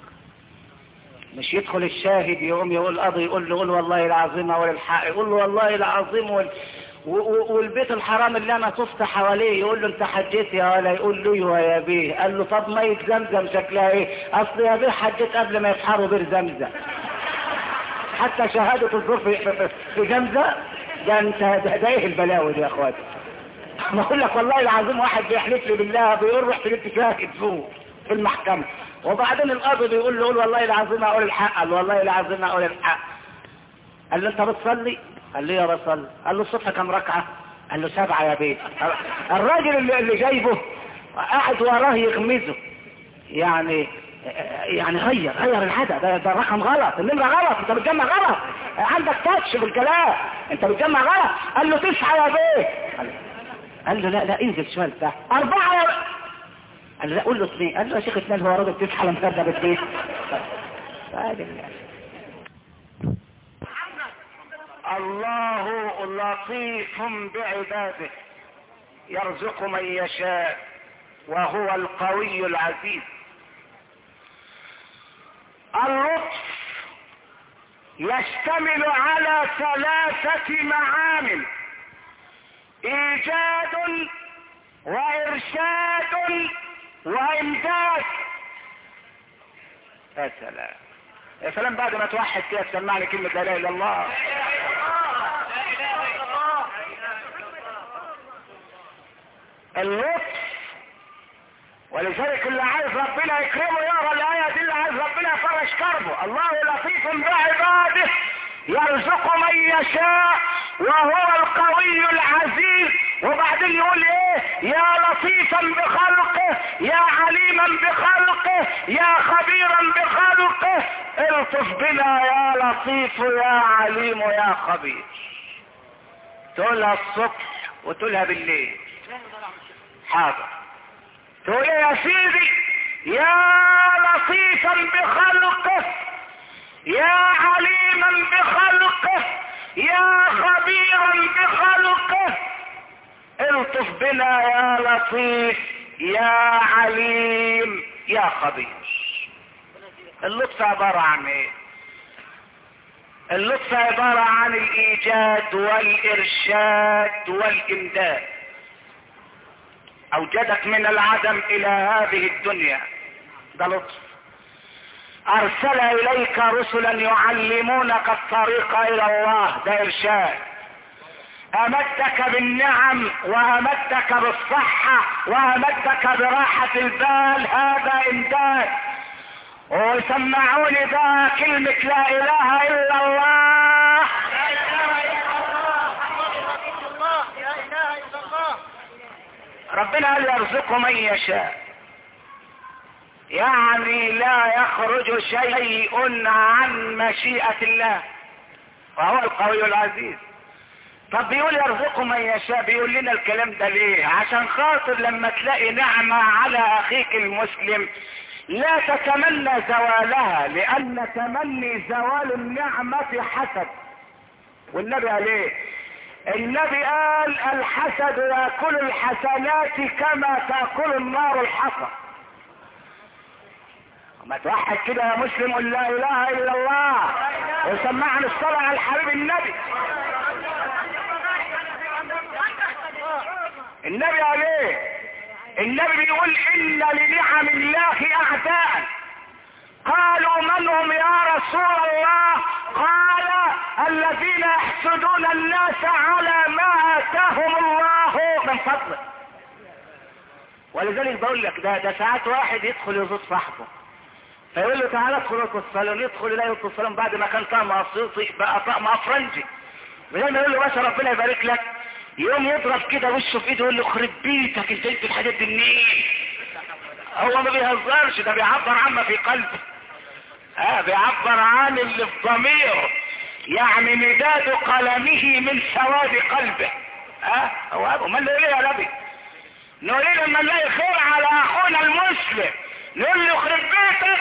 مش يدخل الشاهد يقوم يقول قاضي يقول له قول والله العظيم اقول الحق يقول له والله العظيم وال... و- و- والبيت الحرام اللي انا طفت حواليه يقول له انت حجيت يا ولا يقول له ايوه يا بيه قال له طب ميه زمزم شكلها ايه اصل يا بيه حجيت قبل ما يفحروا بير زمزم حتى شهادة الزور في, في, في زمزم ده انت ده, ده ايه البلاوي دي يا اخواتي ما اقول لك والله العظيم واحد بيحلف لي بالله بيقول رحت جبت شاهد فوق في المحكمة وبعدين القاضي بيقول له قول والله العظيم اقول الحق قال له والله العظيم اقول الحق قال له انت بتصلي قال له يا بصلي قال له الصبح كم ركعة قال له سبعة يا بيه الراجل اللي, اللي جايبه قاعد وراه يغمزه يعني يعني غير غير العدد ده, ده الرقم غلط النمرة غلط انت بتجمع غلط عندك تاتش في الكلام انت بتجمع غلط قال له تسعة يا بيه قال له لا لا انزل شوية تحت أربعة يا قال له لا قول له اثنين قال له يا شيخ اثنين هو راجل تسعة لما كذب اثنين الله لطيف بعباده يرزق من يشاء وهو القوي العزيز اللطف يشتمل على ثلاثة معامل ايجاد وارشاد وامداد يا سلام يا سلام بعد ما توحد كده تسمعني كلمة لا اله الا الله اللطف ولذلك اللي عايز ربنا يكرمه يقرا الايه دي اللي عايز ربنا يفرج كربه الله لطيف بعباده يرزق من يشاء وهو القوي العزيز وبعدين يقول ايه يا لطيفا بخلقه يا عليما بخلقه يا خبيرا بخلقه الطف بنا يا لطيف يا عليم يا خبير تقولها الصبح وتقولها بالليل حاضر تقول يا سيدي يا لطيفا بخلقه يا عليما بخلقه يا خبيرا بخلقه الطف بنا يا لطيف يا عليم يا خبير اللطف عبارة عن ايه اللطف عبارة عن الايجاد والارشاد والامداد اوجدك من العدم الى هذه الدنيا ده لطف ارسل اليك رسلا يعلمونك الطريق الى الله ده ارشاد امدك بالنعم وامدك بالصحة وامدك براحة البال هذا امداد ويسمعوني ده كلمة لا اله الا الله ربنا قال يرزق من يشاء يعني لا يخرج شيء عن مشيئة الله وهو القوي العزيز طب بيقول يرزق من يشاء بيقول لنا الكلام ده ليه عشان خاطر لما تلاقي نعمة على اخيك المسلم لا تتمنى زوالها لان تمني زوال النعمة حسد والنبي قال ايه النبي قال الحسد ياكل الحسنات كما تاكل النار الحصى ما توحد كده يا مسلم قل لا اله الا الله وسمعنا الصلاة على الحبيب النبي النبي قال ايه النبي بيقول ان لنعم الله اعداء قالوا من هم يا رسول الله قال الذين يحسدون الناس على ما اتاهم الله من فضله ولذلك بقول لك ده ده ساعات واحد يدخل يزور صاحبه فيقول له تعالى ادخل اوضه الصالون يدخل يلاقي اوضه الصالون بعد ما كان طقم اسيوطي بقى طقم افرنجي ولما يقول له باشا ربنا يبارك لك يقوم يضرب كده وشه في ايده يقول له خرب بيتك انت جبت الحاجات دي منين هو ما بيهزرش ده بيعبر عما في قلبه اه بيعبر عن اللي في ضميره يعني مداد قلمه من سواد قلبه اه هو ابو ما نقول ايه يا نبي نقول ايه لما نلاقي خير على اخونا المسلم نقول له خرب بيتك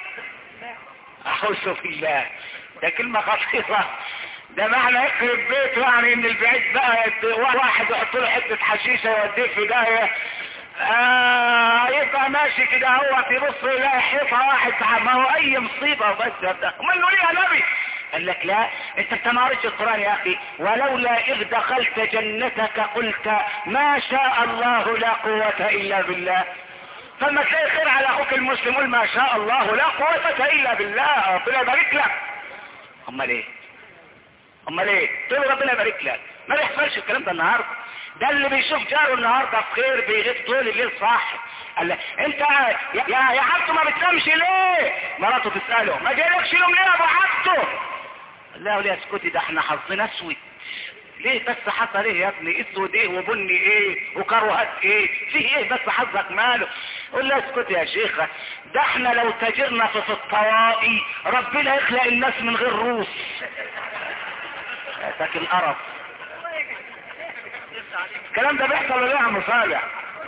اعوذ بالله ده كلمة خطيرة ده معنى يخرب بيته يعني ان البعيد بقى واحد يحط له حتة حشيشة يوديه في داهية آه يبقى ماشي كده هو يبص يلاقي حيطة واحد ما هو اي مصيبة بس ده امال نقول يا نبي قال لك لا انت بتمارس القرآن يا اخي ولولا اذ دخلت جنتك قلت ما شاء الله لا قوة الا بالله فلما تلاقي خير على اخوك المسلم قول ما شاء الله لا قوة الا بالله ربنا يبارك لك امال ايه امال ايه تقول ربنا يبارك لك ما بيحصلش الكلام ده النهارده ده اللي بيشوف جاره النهارده في خير بيغيب طول الليل صاحي قال له انت يا يا, يا عبده ما بتنامش ليه مراته تساله ما جايلكش يوم ليه يا ابو عبده قال له ليه اسكتي ده احنا حظنا اسود ليه بس حصل ايه يا ابني اسود ايه وبني ايه وكروهات ايه فيه ايه بس حظك ماله قول له اسكت يا شيخة ده احنا لو تاجرنا في, في الطوائي ربنا يخلق الناس من غير روس لكن قرف الكلام ده بيحصل ولا ايه يا عم صالح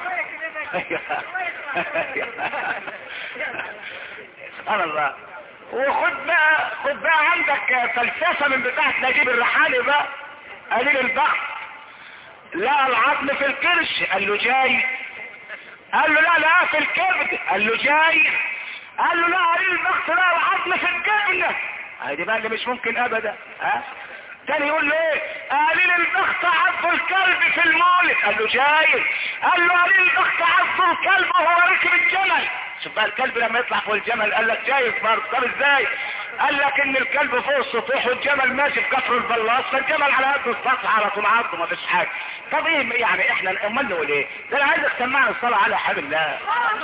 سبحان الله وخد بقى خد بقى عندك فلسفة من بتاعة نجيب الريحاني بقى قليل البخت لا العظم في الكرش قال له جاي قال له لا لا في الكبد قال له جاي قال له لا قليل البخت لا العظم في الجبنة هذه بقى اللي مش ممكن ابدا ها تاني يقول له ايه قليل البخت عض الكلب في المولد قال له جاي قال له قليل البخت عض الكلب وهو راكب الجمل شوف بقى الكلب لما يطلع فوق الجمل قال لك جايز برضه طب ازاي قال لك ان الكلب فوق السطوح والجمل ماشي في كفر البلاط فالجمل على قد السطح على طول عرضه ما فيش حاجه طب ايه يعني احنا امال نقول ايه ده انا عايزك تسمعنا الصلاه على حبيب الله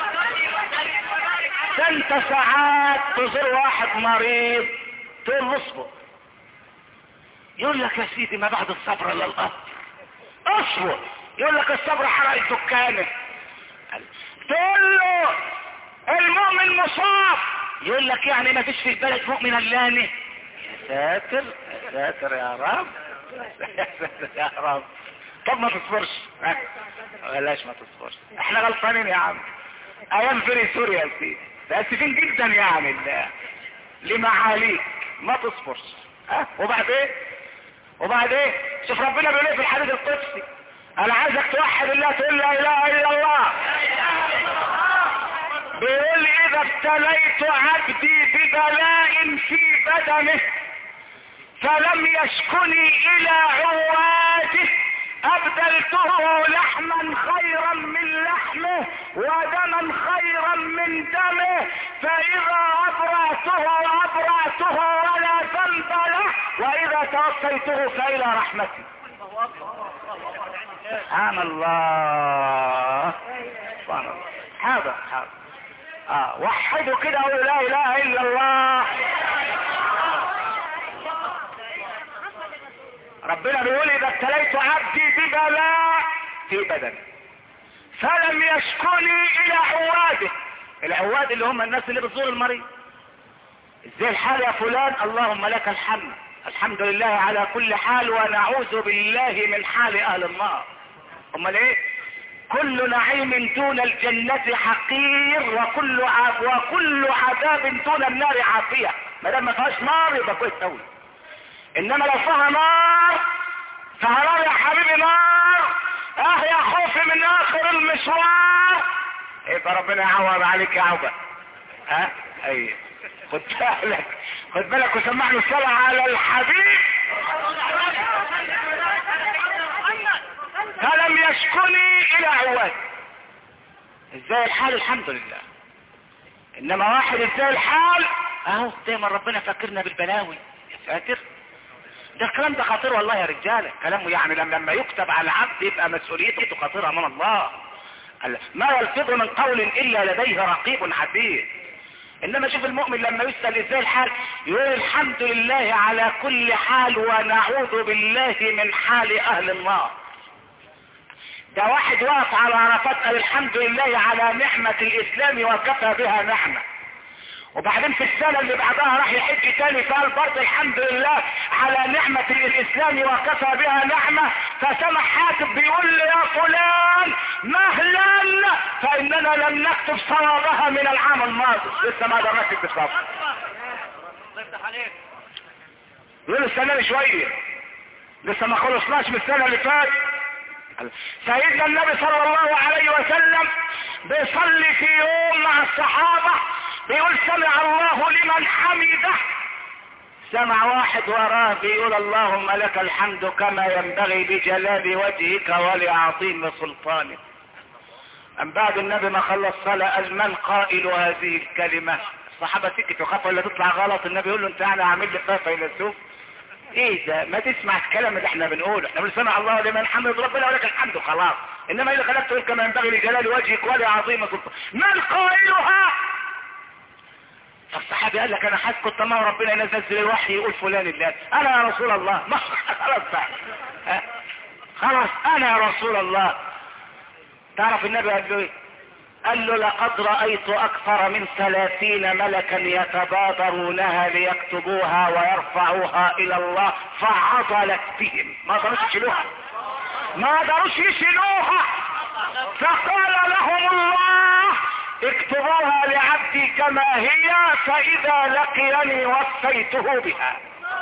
ده انت ساعات تزور واحد مريض تقول له اصبر يقول لك يا سيدي ما بعد الصبر الا القبر اصبر يقول لك الصبر حرق الدكانه تقول له المؤمن مصاب يقول لك يعني ما فيش في البلد مؤمن الا يا ساتر يا ساتر يا رب يا ساتر يا رب طب ما تصبرش بلاش ما تصبرش احنا غلطانين يا عم ايام فري سوريا يا سيدي متاسفين جدا يعني لمعاليك ما تصبرش ها وبعدين وبعدين شوف ربنا بيقول ايه في الحديث القدسي انا عايزك توحد الله تقول لا اله الا الله بيقول اذا ابتليت عبدي ببلاء في بدنه فلم يشكني الى عواده ابدلته لحما خيرا من لحمه ودما خيرا من دمه فاذا ابرعته ابرعته ولا ذنب له واذا توفيته فالى رحمتي سبحان الله سبحان الله حاضر حاضر اه وحدوا كده وقولوا لا اله الا الله ربنا بيقول اذا ابتليت عبدي ببلاء في بدني فلم يشكني الى عواده العواد اللي هم الناس اللي بتزور المريض ازاي الحال يا فلان اللهم لك الحمد الحمد لله على كل حال ونعوذ بالله من حال اهل النار امال ايه كل نعيم دون الجنة حقير وكل عذاب وكل عذاب دون النار عافية ما دام ما فيهاش نار يبقى كويس قوي انما لو فيها نار فهنار يا حبيبي نار اه يا خوفي من اخر المشوار يبقى ربنا يعوض عليك يا عوبة ها اي خد بالك خد بالك وسمعني الصلاة على الحبيب فلم يشكني الى عواد ازاي الحال الحمد لله انما واحد ازاي الحال اهو دايما ربنا فكرنا بالبلاوي يا ساتر ده الكلام ده خطير والله يا رجالة كلامه يعني لما لما يكتب على العبد يبقى مسؤوليته خطيرة امام الله ما يلفظ من قول الا لديه رقيب عتيد انما شوف المؤمن لما يسأل ازاي الحال يقول الحمد لله على كل حال ونعوذ بالله من حال اهل النار ده واحد واقف على عرفات قال الحمد لله على نعمة الاسلام وكفى بها نعمة وبعدين في السنة اللي بعدها راح يحج تاني فقال برضه الحمد لله على نعمة الاسلام وكفى بها نعمة فسمع حاتب بيقول لي يا فلان مهلا فاننا لم نكتب صوابها من العام الماضي لسه ما درست التصاب يقول السنة شوية لسه ما خلصناش من السنة اللي فاتت سيدنا النبي صلى الله عليه وسلم بيصلي في يوم مع الصحابة بيقول سمع الله لمن حمده سمع واحد وراه بيقول اللهم لك الحمد كما ينبغي بجلال وجهك ولعظيم سلطانك أم بعد النبي ما خلص صلاة قال من قائل هذه الكلمة الصحابة سكتوا خافوا ولا تطلع غلط النبي يقول له انت يعني عامل لي خافة فيلسوف ايه ده ما تسمع الكلام اللي احنا بنقوله احنا بنقول سمع الله لمن حمد ربنا ولك الحمد خلاص انما اذا خلقت تقول كما ينبغي لجلال وجهك ولعظيم سلطانك من قائلها فالصحابي قال لك انا حاسس كنت ما ربنا ينزل الوحي يقول فلان الله انا يا رسول الله ما خلاص بقى خلاص انا يا رسول الله تعرف النبي قال له ايه قال له لقد رأيت اكثر من ثلاثين ملكا يتبادرونها ليكتبوها ويرفعوها الى الله فعضلت بهم ما قدروش يشيلوها ما قدروش يشيلوها فقال لهم الله اكتبوها لعبدي كما هي فاذا لقيني وفيته بها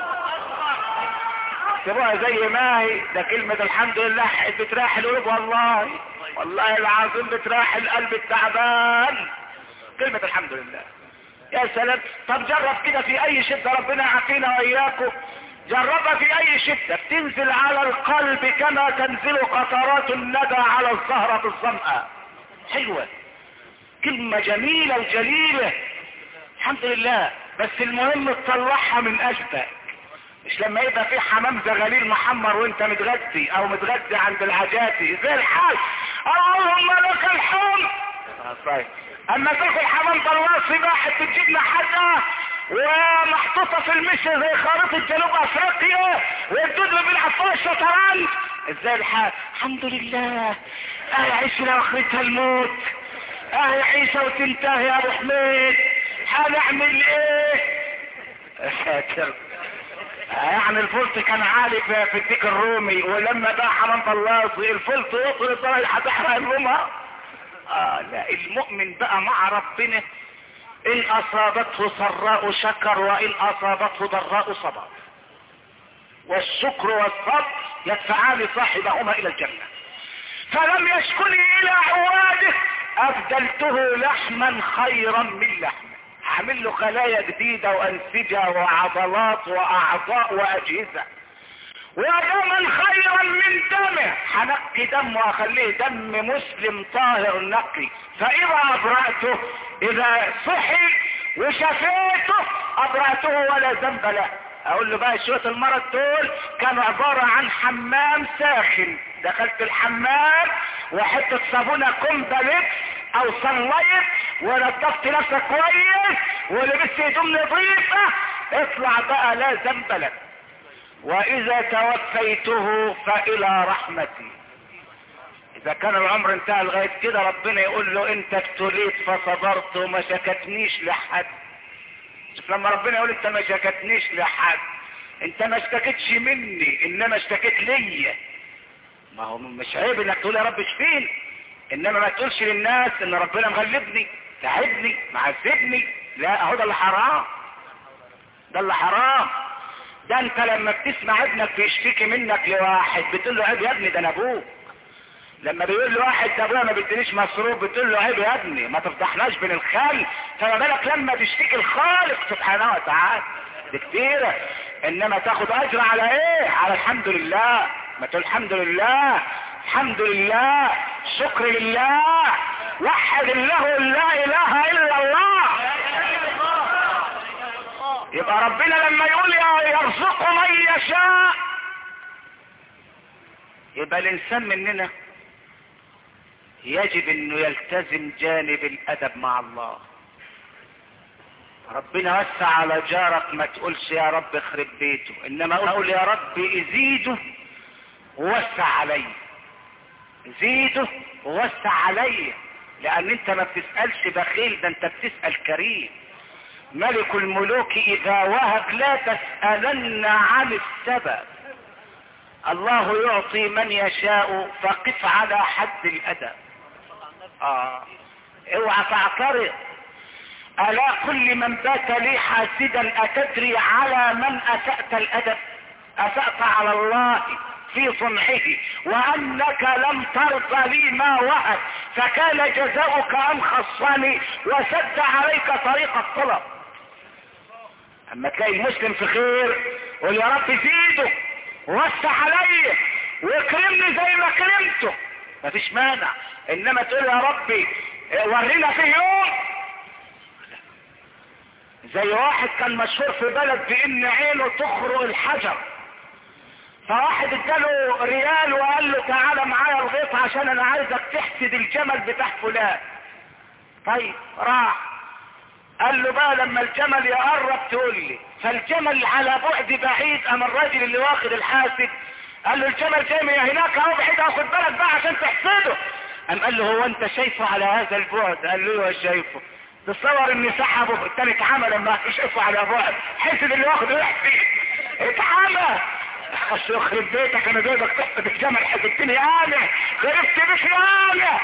اكتبوها زي ما هي ده كلمة الحمد لله بتراح القلوب والله والله العظيم بتراح القلب التعبان كلمة الحمد لله يا سلام طب جرب كده في اي شدة ربنا يعافينا واياكم جربها في اي شدة بتنزل على القلب كما تنزل قطرات الندى على الزهرة الظمأة حلوة كلمة جميلة وجليلة الحمد لله بس المهم تطلعها من قلبك مش لما يبقى في حمام زغاليل محمر وانت متغدي او متغدي عند العجاتي زي الحال اللهم لك الحمد طيب اما تاكل حمام طلاسي واحد بتجيب حاجه ومحطوطة في المشي زي خريطة جنوب افريقيا والدود اللي بيلعب فيها الشطرنج ازاي الحال الحمد لله اه عيشنا واخرتها الموت اه عيشة وتنتهي يا ابو حميد هنعمل ايه يا ساتر يعني الفلت كان عالي في في الديك الرومي ولما بقى حمام طلاسي الفلت وصل لدرجة هتحرق الرومها آه لا المؤمن بقى مع ربنا ان اصابته سراء شكر وان اصابته ضراء صبر والشكر والصبر يدفعان صاحبهما الى الجنة فلم يشكني الى عواده ابدلته لحما خيرا من لحمه هعمل له خلايا جديدة وانسجة وعضلات واعضاء واجهزة ودما خيرا من دمه هنقي دمه واخليه دم مسلم طاهر نقي فاذا ابرأته اذا صحي وشفيته ابرأته ولا ذنب له اقول له بقى شوية المرض دول كانوا عبارة عن حمام ساخن دخلت الحمام وحطة صابونة كومباليت او صليت ونظفت نفسك كويس ولبست هدوم نظيفة اطلع بقى لا ذنب لك واذا توفيته فالى رحمتي اذا كان العمر انتهى لغاية كده ربنا يقول له انت ابتليت فصبرت وما شكتنيش لحد شوف لما ربنا يقول انت ما شكتنيش لحد انت ما اشتكتش مني انما اشتكيت ليا ما هو مش عيب انك تقول يا رب اشفيني انما ما تقولش للناس ان ربنا مغلبني تعبني معذبني لا اهو ده اللي حرام ده اللي حرام ده انت لما بتسمع ابنك بيشتكي منك لواحد بتقول له عيب يا ابني ده انا ابوك لما بيقول لواحد ده ابويا ما بيدينيش مصروف بتقول له عيب يا ابني ما تفضحناش بين الخال فما بالك لما بيشتكي الخالق سبحانه وتعالى دي كتيرة انما تاخد اجر على ايه على الحمد لله ما تقول الحمد لله الحمد لله شكر لله وحد الله لا اله الا الله يبقى ربنا لما يقول يرزق من يشاء يبقى الانسان مننا يجب انه يلتزم جانب الادب مع الله ربنا وسع على جارك ما تقولش يا رب اخرب بيته انما اقول يا رب ازيده ووسع عليه زيده ووسع عليه لان انت ما بتسألش بخيل ده انت بتسأل كريم ملك الملوك اذا وهب لا تسألن عن السبب الله يعطي من يشاء فقف على حد الادب اه اوعى تعترض الا كل من بات لي حاسدا اتدري على من اسأت الادب اسأت على الله في صنعه وانك لم ترضى لي ما وهب فكان جزاؤك ان خصني وسد عليك طريق الطلب اما تلاقي المسلم في خير قول يا رب زيده وسع علي واكرمني زي ما كرمته مفيش مانع انما تقول يا ربي ورينا في يوم زي واحد كان مشهور في بلد بان عينه تخرق الحجر فواحد اداله ريال وقال له تعالى معايا الغيط عشان انا عايزك تحسد الجمل بتاع فلان طيب راح قال له بقى لما الجمل يقرب تقول لي فالجمل على بعد بعيد اما الراجل اللي واخد الحاسد قال له الجمل جاي من هناك اهو بعيد اخد بالك بقى عشان تحسده قام قال له هو انت شايفه على هذا البعد قال له ايوه شايفه تصور ان سحبه التاني اتعمى لما شايفه على بعد حسب اللي واخده يحفي اتعمى اصل يخرب بيتك انا جايبك تحت الجمل حسبتني انا خربت بك انا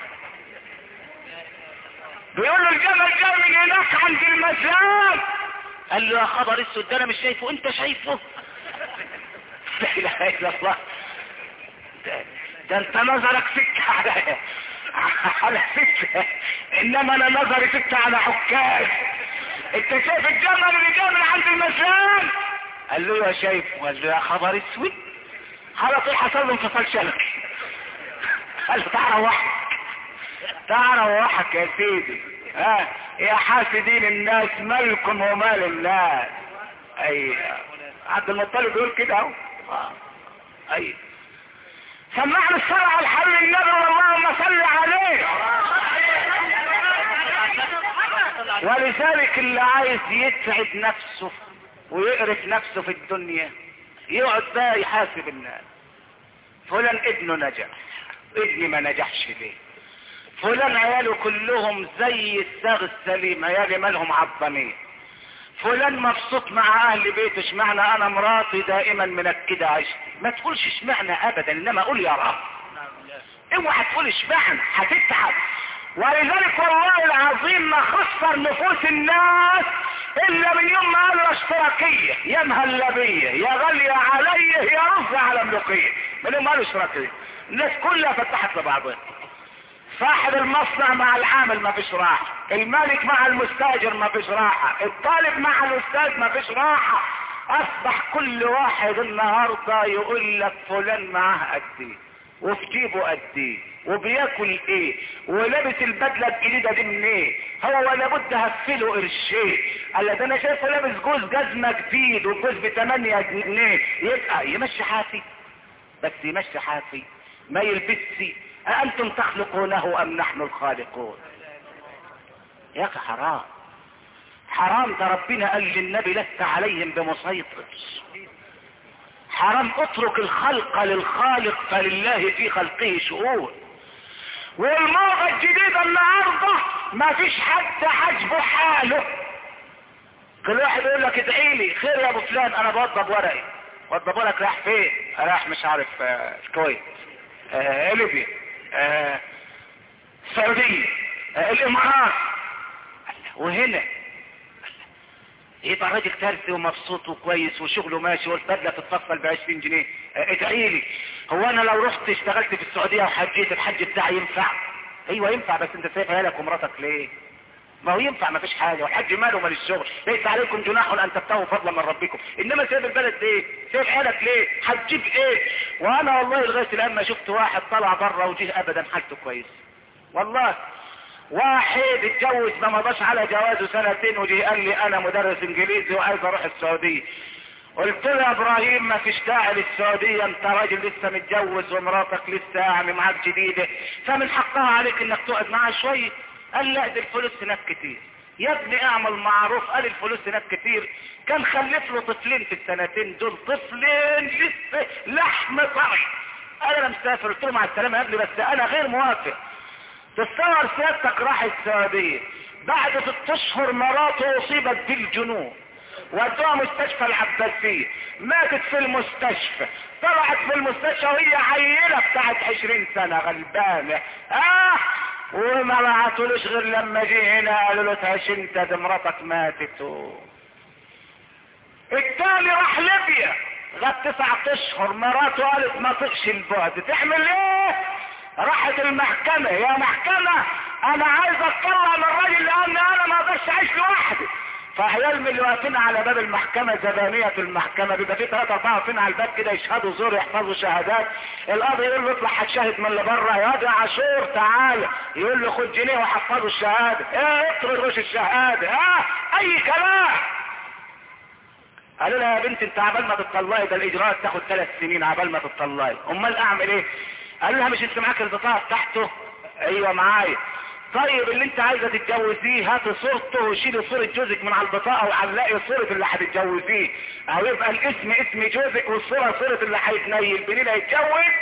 بيقول له الجمل جاي من هناك عند المزاد قال له يا خبر اسود ده انا مش شايفه انت شايفه لا اله الا الله ده, ده انت نظرك سكة على على سكة انما انا نظري سكة على عكاز انت شايف الجمل اللي جاي من عند المزاد قال له يا شايفه قال له يا خبر اسود على طول حصل له انفصال شبكي قال له تعال روحك تعال روحك يا سيدي ها يا حاسدين الناس مالكم ومال الناس اي عبد المطلب يقول كده اهو آه. اي سمعنا الصلاة على الحبيب النبي اللهم صل عليه ولذلك اللي عايز يسعد نفسه ويقرف نفسه في الدنيا يقعد بقى يحاسب الناس فلان ابنه نجح ابني ما نجحش ليه فلان عياله كلهم زي الساغ السليم عيالي مالهم عظمين فلان مبسوط مع اهل بيته اشمعنى انا مراتي دائما منكده عشتي ما تقولش اشمعنى ابدا انما قول يا رب اوعى تقول اشمعنى هتتعب ولذلك والله العظيم ما خسر نفوس الناس الا من يوم ما قالوا اشتراكيه يا مهلبيه يا غاليه علي يا رز على ملوكيه من يوم ما قالوا اشتراكيه الناس كلها فتحت لبعضها صاحب المصنع مع العامل ما فيش راحة الملك مع المستاجر ما فيش راحة الطالب مع الاستاذ ما فيش راحة اصبح كل واحد النهاردة يقول لك فلان معاه قد ايه وفي جيبه قد ايه وبياكل ايه ولابس البدلة الجديدة دي من ايه هو ولا بد هفله قرشين قال ده انا شايفه لابس جوز جزمة جديد والجوز بتمانية جنيه يبقى يمشي حافي بس يمشي حافي ما يلبسش أأنتم تخلقونه أم نحن الخالقون يا أخي حرام حرام ده ربنا قال للنبي لست عليهم بمسيطر حرام اترك الخلق للخالق فلله في خلقه شؤون والموضة الجديدة النهاردة ما فيش حد عجبه حاله كل واحد يقول لك ادعي لي خير يا ابو فلان انا بوضب ورقي وضب ورقك رايح فين رايح مش عارف آه، الكويت آه، ليبيا آه، السعودية آه، الامارات وهنا يبقى راجل ترسي ومبسوط وكويس وشغله ماشي والبدله تتفصل ب 20 جنيه اه، ادعي لي هو انا لو رحت اشتغلت في السعوديه وحجيت الحج بتاعي ينفع ايوه ينفع بس انت سايب عيالك ومراتك ليه ما هو ينفع ما فيش حاجه والحج ماله مال الشغل ليس عليكم جناح ان تبتغوا فضلا من ربكم انما سايب البلد ليه سايب عيالك ليه هتجيب ايه وانا والله لغايه الان ما شفت واحد طلع بره وجه ابدا حالته كويس والله واحد اتجوز ما مضاش على جوازه سنتين وجي قال لي انا مدرس انجليزي وعايز اروح السعودية قلت له يا ابراهيم ما فيش داعي للسعودية انت راجل لسه متجوز ومراتك لسه يعني معاك جديدة فمن حقها عليك انك تقعد معاها شوية قال لا دي الفلوس هناك كتير يا ابني اعمل معروف قال الفلوس هناك كتير كان خلف له طفلين في السنتين دول طفلين لسه لحم طري انا مسافر قلت له مع السلامة يا ابني بس انا غير موافق تصور سيادتك راح السعودية بعد ست اشهر مراته اصيبت بالجنون ودوها مستشفى العباسية ماتت في المستشفى طلعت في المستشفى وهي عيلة بتاعت عشرين سنة غلبانة اه وما بعتولوش غير لما جه هنا قالوا له تعيش انت دي مراتك ماتت و... التاني راح ليبيا غاب تسعة اشهر مراته قالت ما تقش البعد تعمل ايه راحت المحكمة يا محكمة انا عايز اطلع من الراجل لان انا ما اقدرش اعيش لوحدي فعيال من اللي واقفين على باب المحكمة زبانية المحكمة بيبقى في ثلاثة أربعة واقفين على الباب كده يشهدوا زور يحفظوا شهادات القاضي يقول له اطلع هتشاهد من اللي بره يا واد يا عاشور تعالى يقول له خد جنيه وحفظوا الشهادة ايه اطرد وش الشهادة اه اي كلام قالوا لها يا بنت انت عبال ما تطلعي ده الاجراءات تاخد ثلاث سنين عبال ما تطلعي امال اعمل ايه قال لها مش انت معاك البطاقه بتاعته ايوه معايا طيب اللي انت عايزه تتجوزيه هات صورته وشيلي صورة جوزك من على البطاقة وعلقي صورة اللي هتتجوزيه او يبقى الاسم اسم جوزك والصورة صورة اللي هيتنيل بنين هيتجوز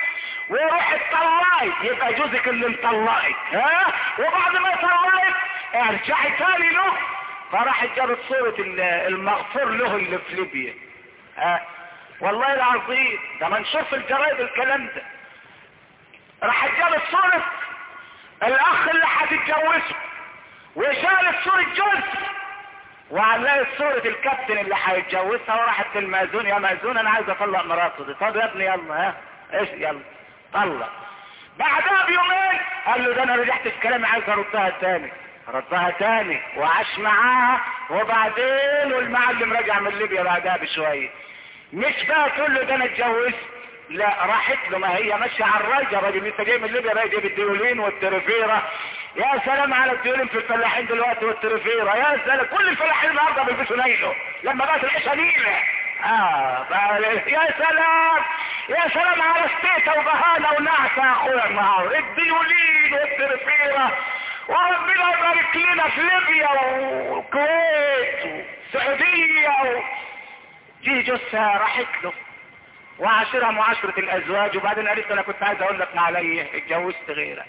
ويروح اتطلقت يبقى جوزك اللي مطلقك ها وبعد ما طلقت ارجعي تاني له فراحت جابت صورة ال- المغفور له اللي في ليبيا ها والله العظيم ده منشور في الجرايد الكلام ده راحت جابت صورة الاخ اللي هتتجوزه وشالت صورة جوز وعلقت صورة الكابتن اللي هيتجوزها وراحت للمأذون يا مأذون انا عايز اطلق مراته دي طب يا ابني يلا ها ايش يلا طلق بعدها بيومين قال له ده انا رجعت في كلامي عايز اردها تاني ردها تاني وعاش معاها وبعدين والمعلم رجع من ليبيا بعدها بشوية مش بقى تقول له ده انا اتجوزت لا راحت له ما هي ماشيه على الراجل راجل لسه جاي من ليبيا بقى يجيب الديولين والترفيره يا سلام على الديولين في الفلاحين دلوقتي والترفيره يا سلام كل الفلاحين النهارده بيلبسوا نيله لما بقت العيشه نيله اه بقى يا سلام يا سلام على ستيته وبهانه ونعسه يا اخويا النهار الديولين والترفيره وربنا يبارك لنا في ليبيا والكويت والسعوديه و... دي جثه راحت له وعاشرها معاشرة الازواج وبعدين قالت له انا كنت عايز اقول لك ما عليا اتجوزت غيرك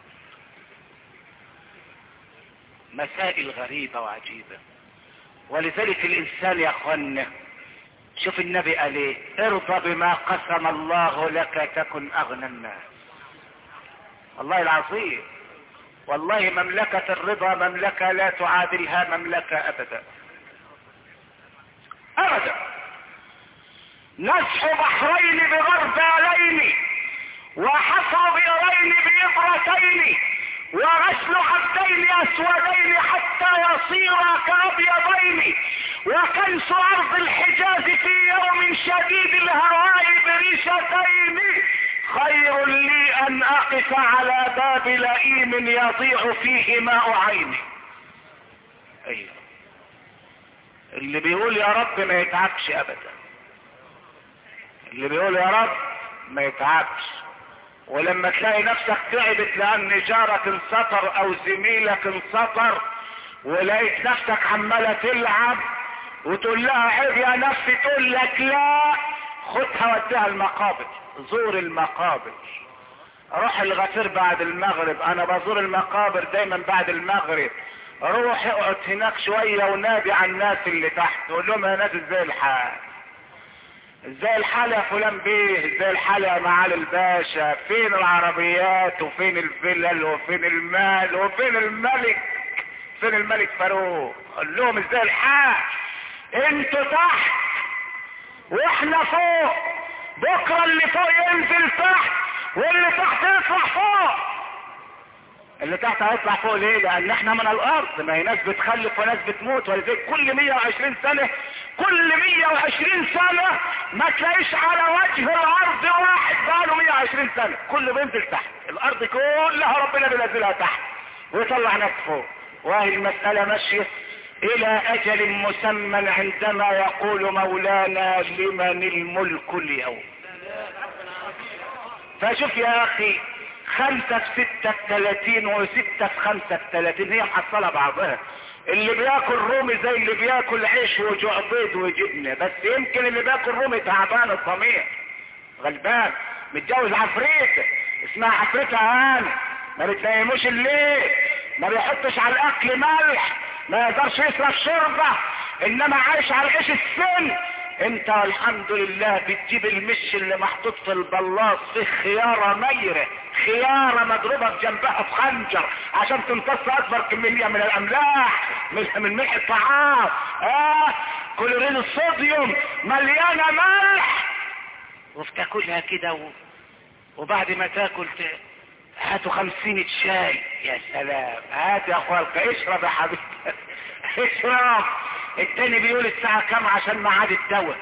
مسائل غريبة وعجيبة ولذلك الانسان يا اخوانا شوف النبي قال ايه ارضى بما قسم الله لك تكن اغنى الناس والله العظيم والله مملكة الرضا مملكة لا تعادلها مملكة ابدا ابدا نسح بحرين بغربالين وحصى بئرين بإبرتين وغسل عبدين أسودين حتى يصيرا كأبيضين وكنس أرض الحجاز في يوم شديد الهواء بريشتين خير لي أن أقف على باب لئيم يضيع فيه ماء عيني أيوه اللي بيقول يا رب ما يتعبش أبدا اللي بيقول يا رب ما يتعبش ولما تلاقي نفسك تعبت لان جارك انسطر او زميلك انسطر ولقيت نفسك عمالة تلعب وتقول لها عيب يا نفسي تقول لك لا خدها وديها المقابر زور المقابر روح الغفير بعد المغرب انا بزور المقابر دايما بعد المغرب روح اقعد هناك شوية ونادي على الناس اللي تحت قول لهم يا ناس ازاي الحال ازاي الحال يا فلان بيه ازاي الحال يا معالي الباشا فين العربيات وفين الفلل وفين المال وفين الملك فين الملك فاروق قال لهم ازاي الحال انتوا تحت واحنا فوق بكره اللي فوق ينزل تحت واللي تحت يطلع فوق اللي تحت هيطلع فوق ليه لان احنا من الارض ما هي ناس بتخلف وناس بتموت ولذلك كل 120 سنة كل 120 سنة ما تلاقيش على وجه الارض واحد بقاله 120 سنة كله بينزل تحت الارض كلها ربنا بينزلها تحت ويطلع ناس فوق وهي المسألة ماشية الى اجل مسمى عندما يقول مولانا لمن الملك اليوم فشوف يا اخي خمسة في ستة في تلاتين وستة في خمسة في تلاتين هي محصلة بعضها اللي بياكل رومي زي اللي بياكل عيش وجوع بيض وجبنة بس يمكن اللي بياكل رومي تعبان الضمير غلبان متجوز عفريتة اسمها عفريتة هان ما بتنيموش الليل ما بيحطش على الاكل ملح ما يقدرش يشرب شوربة انما عايش على العيش السن انت الحمد لله بتجيب المش اللي محطوط في البلاط فيه خيارة ميرة خيارة مضروبة بجنبها في خنجر عشان تمتص اكبر كمية من الاملاح من من ملح الطعام اه كلوريد الصوديوم مليانة ملح وبتاكلها كده و... وبعد ما تاكل ت... هاتوا خمسين شاي يا سلام هات يا اخوالك اشرب يا حبيبي اشرب التاني بيقول الساعة كام عشان ميعاد الدواء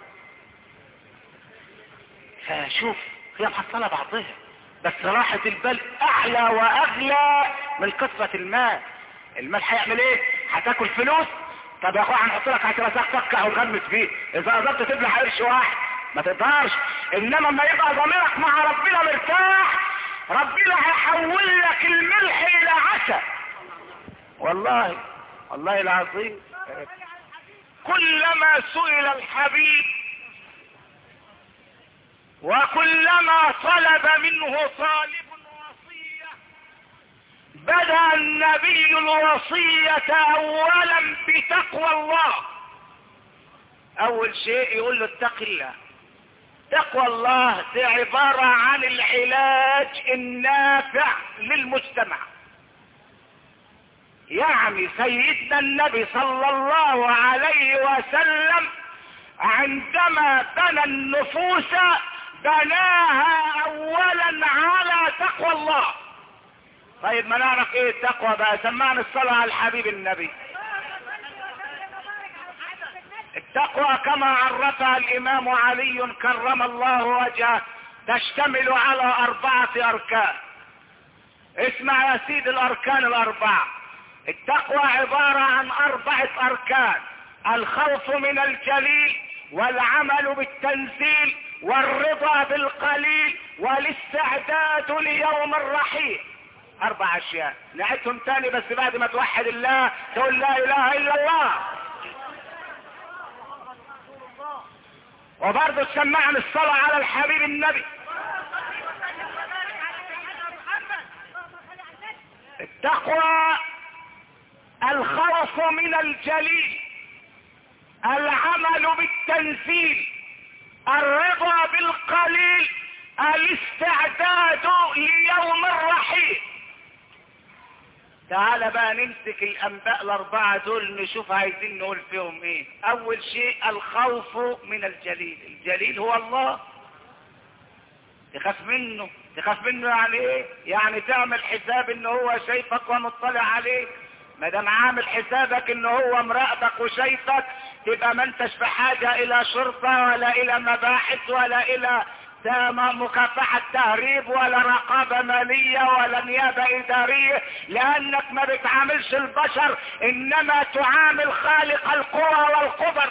فشوف هي محصلة بعضها بس راحة البال اعلى واغلى من كثرة المال المال هيعمل ايه هتاكل فلوس طب يا اخويا هنحط لك عشرة ساعة تفكع وتغمس فيه اذا قدرت تبلع قرش واحد ما تقدرش انما لما يبقى ضميرك مع ربنا مرتاح ربنا هيحول لك الملح الى عسل والله والله العظيم كلما سئل الحبيب وكلما طلب منه طالب وصية بدأ النبي الوصية اولا بتقوى الله اول شيء يقول له اتق الله تقوى الله دي عبارة عن العلاج النافع للمجتمع يعني سيدنا النبي صلى الله عليه وسلم عندما بنى النفوس بناها اولا على تقوى الله طيب ما نعرف ايه التقوى بقى سمعنا الصلاة على الحبيب النبي التقوى كما عرفها الامام علي كرم الله وجهه تشتمل على اربعة اركان اسمع يا سيد الاركان الاربعة التقوى عبارة عن اربعة اركان الخوف من الجليل والعمل بالتنزيل والرضا بالقليل والاستعداد ليوم الرحيل اربع اشياء نعدهم تاني بس بعد ما توحد الله تقول لا اله الا الله وبرضه تسمعنا الصلاة على الحبيب النبي التقوى الخوف من الجليل العمل بالتنزيل الرضا بالقليل الاستعداد ليوم الرحيل تعال بقى نمسك الانباء الاربعة دول نشوف عايزين نقول فيهم ايه اول شيء الخوف من الجليل الجليل هو الله تخاف منه تخاف منه يعني ايه يعني تعمل حساب ان هو شايفك ومطلع عليك ما دام عامل حسابك ان هو مراقبك وشايفك تبقى ما انتش بحاجة الى شرطة ولا الى مباحث ولا الى مكافحة تهريب ولا رقابة مالية ولا نيابة ادارية لانك ما بتعاملش البشر انما تعامل خالق القرى والقبر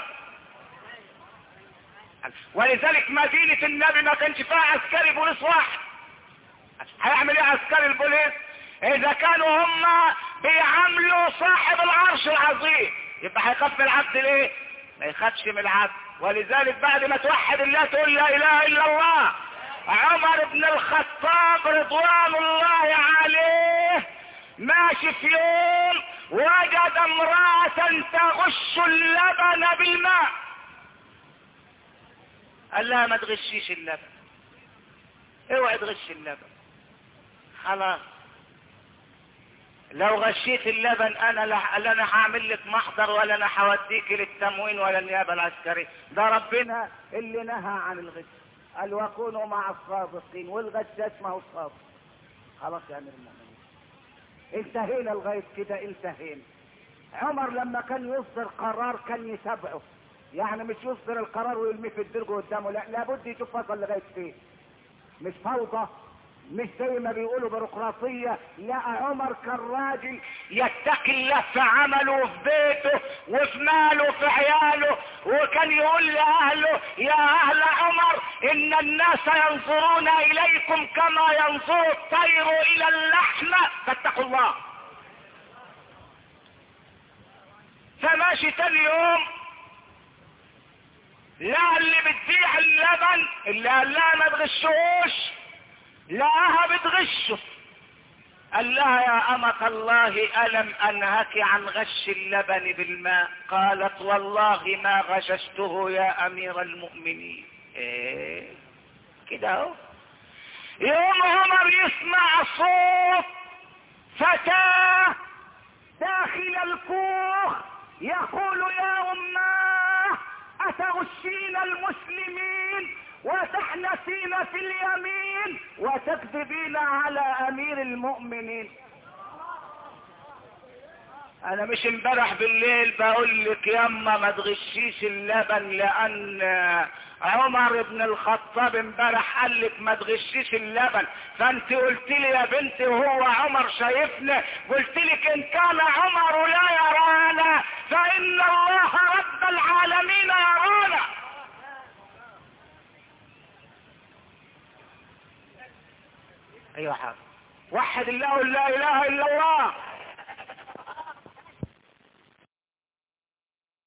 ولذلك مدينة النبي ما كانش فيها عسكري بوليس واحد هيعمل ايه عسكري البوليس اذا كانوا هم بيعاملوا صاحب العرش العظيم يبقى هيخاف من العبد ليه ما يخافش من العبد ولذلك بعد ما توحد الله تقول لا اله الا الله عمر بن الخطاب رضوان الله عليه ماشي في يوم وجد امرأة تغش اللبن بالماء قال لها ما تغشيش اللبن اوعي تغش اللبن خلاص لو غشيت اللبن انا لا لا انا هعمل لك محضر ولا انا هوديك للتموين ولا النيابه العسكريه ده ربنا اللي نهى عن الغش قال وكونوا مع الصادقين والغشاش ما هو الصادق خلاص يا امير المؤمنين انتهينا لغايه كده انتهينا عمر لما كان يصدر قرار كان يتابعه يعني مش يصدر القرار ويرميه في الدرج قدامه لا لابد يشوف وصل لغايه فين مش فوضى مش زي ما بيقولوا بيروقراطية لا عمر كان راجل يتقي الله في عمله وفي بيته وفي ماله وفي عياله وكان يقول لأهله يا أهل عمر إن الناس ينظرون إليكم كما ينظر الطير إلى اللحم فاتقوا الله فماشي تاني يوم لا اللي بتبيع اللبن اللي قال لها ما تغشوش لقاها بتغشه قال لها يا أمة الله ألم أنهك عن غش اللبن بالماء قالت والله ما غششته يا أمير المؤمنين إيه كده اهو يوم عمر يسمع صوت فتاة داخل الكوخ يقول يا أماه أتغشين المسلمين وتحنسين في اليمين وتكذبين على امير المؤمنين انا مش امبارح بالليل بقول لك ياما ما تغشيش اللبن لان عمر بن الخطاب امبارح قال لك ما تغشيش اللبن فانت قلت لي يا بنتي وهو عمر شايفنا قلت لك ان كان عمر لا يرانا فان الله رب العالمين يرانا ايوه حاضر وحد الله لا اله الا الله